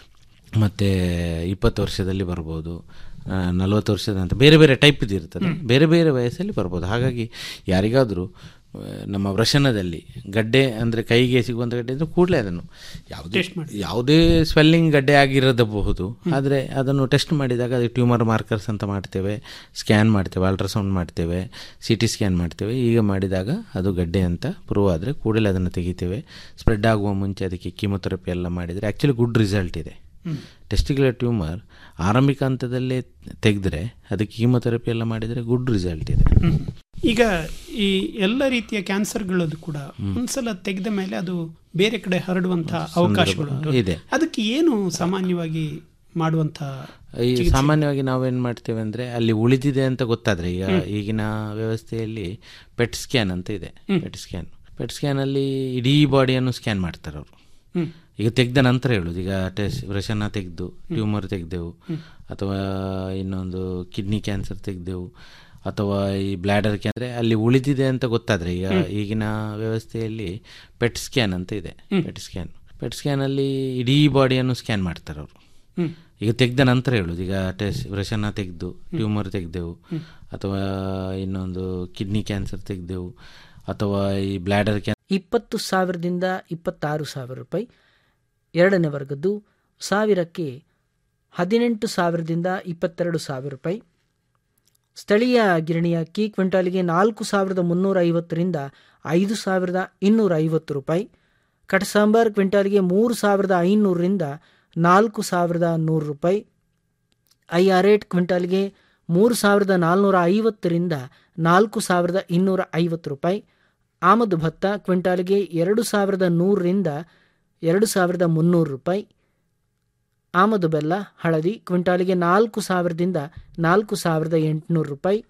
ಮತ್ತು ಇಪ್ಪತ್ತು ವರ್ಷದಲ್ಲಿ ಬರ್ಬೋದು ಆ, ನಲವತ್ತು ವರ್ಷದ ನಂತರ ಬೇರೆ ಬೇರೆ ಟೈಪ್ ಇರ್ತದೆ ಬೇರೆ ಬೇರೆ ವಯಸ್ಸಲ್ಲಿ ಬರ್ಬೋದು ಹಾಗಾಗಿ ಯಾರಿಗಾದರೂ ಆ, ನಮ್ಮ ವೃಷಣದಲ್ಲಿ ಗಡ್ಡೆ ಅಂದರೆ ಕೈಗೆ ಸಿಗುವಂಥ ಗಡ್ಡೆ ಇದ್ದರೆ ಕೂಡಲೇ ಅದನ್ನು ಯಾವುದೇ ಯಾವುದೇ ಸ್ವೆಲ್ಲಿಂಗ್ ಗಡ್ಡೆ ಆಗಿರಬಹುದು ಆದರೆ ಅದನ್ನು ಟೆಸ್ಟ್ ಮಾಡಿದಾಗ ಅದು ಟ್ಯೂಮರ್ ಮಾರ್ಕರ್ಸ್ ಅಂತ ಮಾಡ್ತೇವೆ ಸ್ಕ್ಯಾನ್ ಮಾಡ್ತೇವೆ ಅಲ್ಟ್ರಾಸೌಂಡ್ ಮಾಡ್ತೇವೆ ಸಿ ಟಿ ಸ್ಕ್ಯಾನ್ ಮಾಡ್ತೇವೆ ಈಗ ಮಾಡಿದಾಗ ಅದು ಗಡ್ಡೆ ಅಂತ ಪ್ರೂವ್ ಆದರೆ ಕೂಡಲೇ ಅದನ್ನು ತೆಗಿತೇವೆ ಸ್ಪ್ರೆಡ್ ಆಗುವ ಮುಂಚೆ ಅದಕ್ಕೆ ಕೀಮೊಥೆರಪಿ ಎಲ್ಲ ಮಾಡಿದರೆ ಆ್ಯಕ್ಚುಲಿ ಗುಡ್ ರಿಸಲ್ಟ್ ಇದೆ ಟೆಸ್ಟಿಕ್ಯುಲರ್ ಟ್ಯೂಮರ್ ಆರಂಭಿಕ ಹಂತದಲ್ಲೇ ತೆಗೆದ್ರೆ ಅದಕ್ಕೆ ಕೀಮೊಥೆರಪಿ ಎಲ್ಲ ಮಾಡಿದರೆ ಗುಡ್ ರಿಸಲ್ಟ್ ಇದೆ ಈಗ ಈ ಎಲ್ಲ ರೀತಿಯ ಕ್ಯಾನ್ಸರ್ಗಳದ್ದು ಕೂಡ ಒಂದ್ಸಲ ತೆಗೆದ ಮೇಲೆ ಅದು ಬೇರೆ ಕಡೆ ಹರಡುವಂತಹ ಅವಕಾಶಗಳು ಇದೆ. ಅದಕ್ಕೆ ಏನು ಸಾಮಾನ್ಯವಾಗಿ ಮಾಡುವಂತ ಈ ಸಾಮಾನ್ಯವಾಗಿ ನಾವೇನು ಮಾಡ್ತೇವೆ ಅಂದರೆ ಅಲ್ಲಿ ಉಳಿದಿದೆ ಅಂತ ಗೊತ್ತಾದರೆ ಈಗ ಈಗಿನ ವ್ಯವಸ್ಥೆಯಲ್ಲಿ ಪೆಟ್ ಸ್ಕ್ಯಾನ್ ಅಂತ ಇದೆ ಪೆಟ್ ಸ್ಕ್ಯಾನ್ ಪೆಟ್ ಸ್ಕ್ಯಾನಲ್ಲಿ ಇಡೀ ಬಾಡಿಯನ್ನು ಸ್ಕ್ಯಾನ್ ಮಾಡ್ತಾರೆ ಅವರು ಈಗ ತೆಗೆದ ನಂತರ ಹೇಳುದು ಈಗ ಟೆಸ್ಟ್ ವೃಷಣ ತೆಗೆದು ಟ್ಯೂಮರ್ ತೆಗೆದೆವು ಅಥವಾ ಇನ್ನೊಂದು ಕಿಡ್ನಿ ಕ್ಯಾನ್ಸರ್ ತೆಗೆದೆವು ಅಥವಾ ಈ ಬ್ಲ್ಯಾಡರ್ ಕ್ಯಾನ್ಸರ್ ಅಲ್ಲಿ ಉಳಿದಿದೆ ಅಂತ ಗೊತ್ತಾದರೆ ಈಗ ಈಗಿನ ವ್ಯವಸ್ಥೆಯಲ್ಲಿ ಪೆಟ್ ಸ್ಕ್ಯಾನ್ ಅಂತ ಇದೆ ಪೆಟ್ ಸ್ಕ್ಯಾನ್ ಪೆಟ್ ಸ್ಕ್ಯಾನಲ್ಲಿ ಇಡೀ ಬಾಡಿಯನ್ನು ಸ್ಕ್ಯಾನ್ ಮಾಡ್ತಾರೆ ಅವರು ಈಗ ತೆಗೆದ ನಂತರ ಹೇಳುದು ಈಗ ಟೆಸ್ಟ್ ವೃಷಣ ತೆಗೆದು ಟ್ಯೂಮರ್ ತೆಗೆದೆವು ಅಥವಾ ಇನ್ನೊಂದು ಕಿಡ್ನಿ ಕ್ಯಾನ್ಸರ್ ತೆಗೆದೆವು ಅಥವಾ ಈ ಬ್ಲ್ಯಾಡರ್ ಕ್ಯಾನ್ ಇಪ್ಪತ್ತು ಸಾವಿರದಿಂದ ಇಪ್ಪತ್ತಾರು ಸಾವಿರ ರೂಪಾಯಿ ಎರಡನೇ ವರ್ಗದ್ದು ಸಾವಿರಕ್ಕೆ ಹದಿನೆಂಟು ಸಾವಿರದಿಂದ ಇಪ್ಪತ್ತೆರಡು ಸಾವಿರ ರೂಪಾಯಿ ಸ್ಥಳೀಯ ಗಿರಣಿ ಅಕ್ಕಿ ಕ್ವಿಂಟಾಲಿಗೆ ನಾಲ್ಕು ಸಾವಿರದ ಮುನ್ನೂರ ಐವತ್ತರಿಂದ ಐದು ಸಾವಿರದ ಇನ್ನೂರ ಐವತ್ತು ರೂಪಾಯಿ ಕಟಸಾಂಬಾರ್ ಕ್ವಿಂಟಾಲಿಗೆ ಮೂರು ಸಾವಿರದ ಐನೂರರಿಂದ ನಾಲ್ಕು ಸಾವಿರದ ನೂರು ರೂಪಾಯಿ ಐ ಆರ್ ಏಟ್ ಕ್ವಿಂಟಾಲ್ಗೆ ಮೂರು ಸಾವಿರದ ನಾಲ್ನೂರ ಐವತ್ತರಿಂದ ನಾಲ್ಕು ಸಾವಿರದ ಇನ್ನೂರ ಐವತ್ತು ರೂಪಾಯಿ ಆಮದು ಭತ್ತ ಕ್ವಿಂಟಾಲ್ಗೆ ಎರಡು ಸಾವಿರದ ನೂರರಿಂದ ಎರಡು ಸಾವಿರದ ಮುನ್ನೂರು ರೂಪಾಯಿ ಆಮದು ಬೆಲ್ಲ ಹಳದಿ ಕ್ವಿಂಟಾಲಿಗೆ ನಾಲ್ಕು ಸಾವಿರದಿಂದ ನಾಲ್ಕು ಸಾವಿರದ ಎಂಟುನೂರು ರೂಪಾಯಿ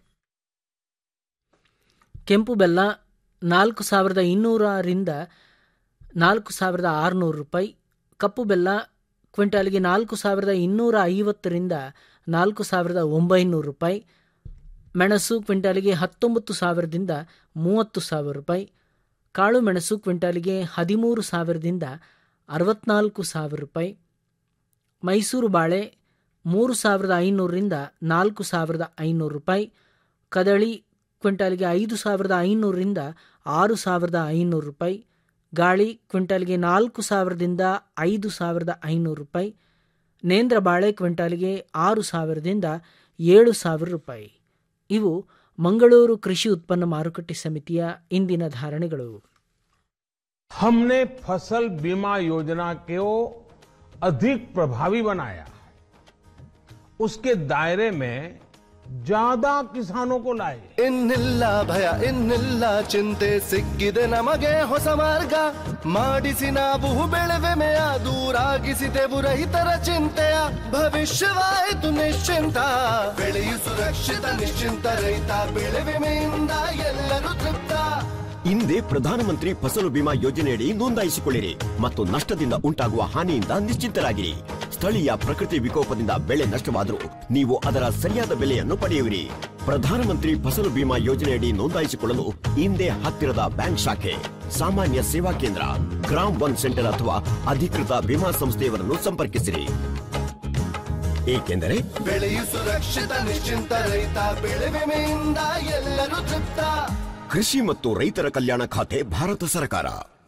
ಕೆಂಪು ಬೆಲ್ಲ ನಾಲ್ಕು ಸಾವಿರದ ಇನ್ನೂರರಿಂದ ನಾಲ್ಕು ಸಾವಿರದ ಆರುನೂರು ರೂಪಾಯಿ ಕಪ್ಪು ಬೆಲ್ಲ ಕ್ವಿಂಟಾಲ್ಗೆ ನಾಲ್ಕು ಸಾವಿರದ ಇನ್ನೂರ ಐವತ್ತರಿಂದ ನಾಲ್ಕು ಸಾವಿರದ ಒಂಬೈನೂರು ರೂಪಾಯಿ ಮೆಣಸು ಕ್ವಿಂಟಾಲಿಗೆ ಹತ್ತೊಂಬತ್ತು ಸಾವಿರದಿಂದ ಮೂವತ್ತು ಸಾವಿರ ರೂಪಾಯಿ ಕಾಳು ಮೆಣಸು ಕ್ವಿಂಟಾಲಿಗೆ ಹದಿಮೂರು ಸಾವಿರದಿಂದ ಅರವತ್ನಾಲ್ಕು ಸಾವಿರ ರೂಪಾಯಿ ಮೈಸೂರು ಬಾಳೆ ಮೂರು ಸಾವಿರದ ಐನೂರರಿಂದ ನಾಲ್ಕು ಸಾವಿರದ ಐನೂರು ರೂಪಾಯಿ ಕದಳಿ ಕ್ವಿಂಟಾಲ್ಗೆ ಐದು ಸಾವಿರದ ಐನೂರರಿಂದ ಆರು ಸಾವಿರದ ಐನೂರು ರೂಪಾಯಿ ಗಾಳಿ ಕ್ವಿಂಟಾಲ್ಗೆ ನಾಲ್ಕು ಸಾವಿರದಿಂದ ಐದು ಸಾವಿರದ ಐನೂರು ರೂಪಾಯಿ ನೇಂದ್ರ ಬಾಳೆ ಕ್ವಿಂಟಾಲ್ಗೆ ಆರು ಸಾವಿರದಿಂದ ಏಳು ಸಾವಿರ ರೂಪಾಯಿ ಇವು ಮಂಗಳೂರು ಕೃಷಿ ಉತ್ಪನ್ನ ಮಾರುಕಟ್ಟೆ ಸಮಿತಿಯ ಇಂದಿನ ಧಾರಣೆಗಳು हमने फसल बीमा योजना को अधिक प्रभावी बनाया उसके दायरे में ज्यादा किसानों को लाए ಇನ್ನಿಲ್ಲ ಭಯ ಇನ್ನಿಲ್ಲ ಚಿಂತೆ ಸಿಕ್ಕಿದೆ ನಮಗೆ ಹೊಸ ಮಾರ್ಗ ಮಾಡಿಸಿ ನಾವು ಬೆಳೆವೆಮೆಯ ದೂರಾಗಿಸಿದೆವು ರೈತರ ಚಿಂತೆಯ ಭವಿಷ್ಯವಾಯಿತು ನಿಶ್ಚಿಂತ ಬೆಳೆಯು ಸುರಕ್ಷಿತ ನಿಶ್ಚಿಂತ ರೈತ ಬೆಳೆ ವಿಮೆಯಿಂದ ಎಲ್ಲರೂ ತೃಪ್ತ ಹಿಂದೆ ಪ್ರಧಾನಮಂತ್ರಿ ಫಸಲು ಬಿಮಾ ಯೋಜನೆಯಡಿ ನೋಂದಾಯಿಸಿಕೊಳ್ಳಿರಿ ಮತ್ತು ನಷ್ಟದಿಂದ ಉಂಟಾಗುವ ಹಾನಿಯಿಂದ ನಿಶ್ಚಿಂತರಾಗಿರಿ ಸ್ಥಳೀಯ ಪ್ರಕೃತಿ ವಿಕೋಪದಿಂದ ಬೆಳೆ ನಷ್ಟವಾದರೂ ನೀವು ಅದರ ಸರಿಯಾದ ಬೆಲೆಯನ್ನು ಪಡೆಯುವಿರಿ ಪ್ರಧಾನಮಂತ್ರಿ ಫಸಲು ಬಿಮಾ ಯೋಜನೆಯಡಿ ನೋಂದಾಯಿಸಿಕೊಳ್ಳಲು ಹಿಂದೆ ಹತ್ತಿರದ ಬ್ಯಾಂಕ್ ಶಾಖೆ ಸಾಮಾನ್ಯ ಸೇವಾ ಕೇಂದ್ರ ಗ್ರಾಮ್ ಒನ್ ಸೆಂಟರ್ ಅಥವಾ ಅಧಿಕೃತ ವಿಮಾ ಸಂಸ್ಥೆಯವರನ್ನು ಸಂಪರ್ಕಿಸಿರಿ ಏಕೆಂದರೆ ಬೆಳೆಯು ಸುರಕ್ಷಿತ ನಿಶ್ಚಿಂತ ರೈತ ಬೆಳೆ ವಿಮೆಯಿಂದ ಎಲ್ಲರೂ ತೃಪ್ತ ಕೃಷಿ ಮತ್ತು ರೈತರ ಕಲ್ಯಾಣ ಖಾತೆ ಭಾರತ ಸರ್ಕಾರ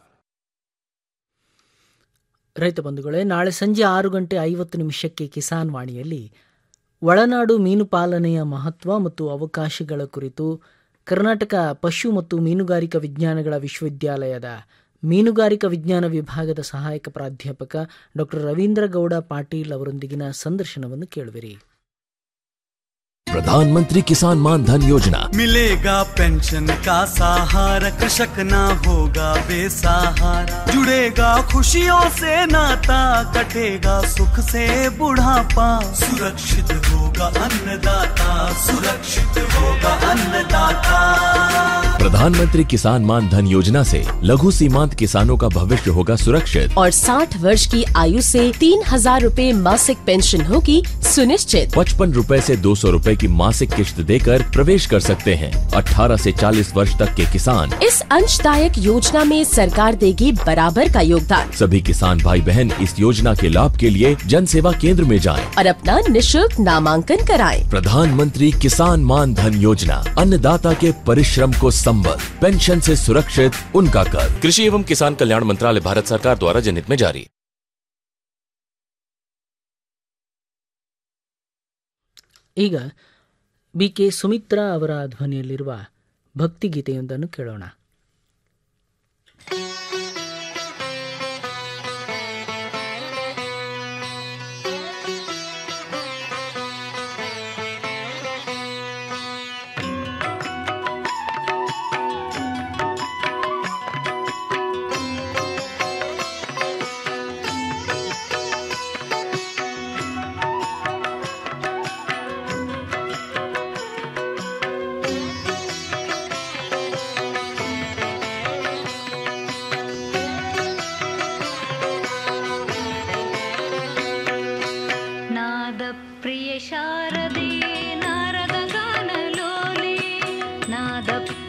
ರೈತ ಬಂಧುಗಳೇ ನಾಳೆ ಸಂಜೆ ಆರು ಗಂಟೆ ಐವತ್ತು ನಿಮಿಷಕ್ಕೆ ಕಿಸಾನ್ ವಾಣಿಯಲ್ಲಿ ಒಳನಾಡು ಮೀನು ಪಾಲನೆಯ ಮಹತ್ವ ಮತ್ತು ಅವಕಾಶಗಳ ಕುರಿತು ಕರ್ನಾಟಕ ಪಶು ಮತ್ತು ಮೀನುಗಾರಿಕಾ ವಿಜ್ಞಾನಗಳ ವಿಶ್ವವಿದ್ಯಾಲಯದ ಮೀನುಗಾರಿಕಾ ವಿಜ್ಞಾನ ವಿಭಾಗದ ಸಹಾಯಕ ಪ್ರಾಧ್ಯಾಪಕ ಡಾಕ್ಟರ್ ರವೀಂದ್ರ ಗೌಡ ಪಾಟೀಲ್ ಅವರೊಂದಿಗಿನ ಸಂದರ್ಶನವನ್ನು ಕೇಳುವಿರಿ प्रधानमंत्री किसान मान धन योजना मिलेगा पेंशन का सहारा कृषक ना होगा बेसहारा जुड़ेगा खुशियों से नाता कटेगा सुख से बुढ़ापा सुरक्षित होगा अन्नदाता सुरक्षित होगा अन्नदाता प्रधानमंत्री किसान मान धन योजना से लघु सीमांत किसानों का भविष्य होगा सुरक्षित और 60 वर्ष की आयु से तीन हजार रूपए मासिक पेंशन होगी सुनिश्चित पचपन रूपए ऐसी दो सौ रूपए की मासिक किश्त देकर प्रवेश कर सकते हैं 18 से 40 वर्ष तक के किसान इस अंशदायक योजना में सरकार देगी बराबर का योगदान सभी किसान भाई बहन इस योजना के लाभ के लिए जन सेवा केंद्र में जाएं। और अपना निशुल्क नामांकन कराएं। प्रधानमंत्री किसान मान धन योजना अन्नदाता के परिश्रम को संबल पेंशन से सुरक्षित उनका कर कृषि एवं किसान कल्याण मंत्रालय भारत सरकार द्वारा जनहित में जारी ಈಗ ಬಿ ಕೆ ಸುಮಿತ್ರಾ ಅವರ ಧ್ವನಿಯಲ್ಲಿರುವ ಭಕ್ತಿಗೀತೆಯೊಂದನ್ನು ಕೇಳೋಣ नादप्रिय शारदे नारदगानलोले नादप्रिय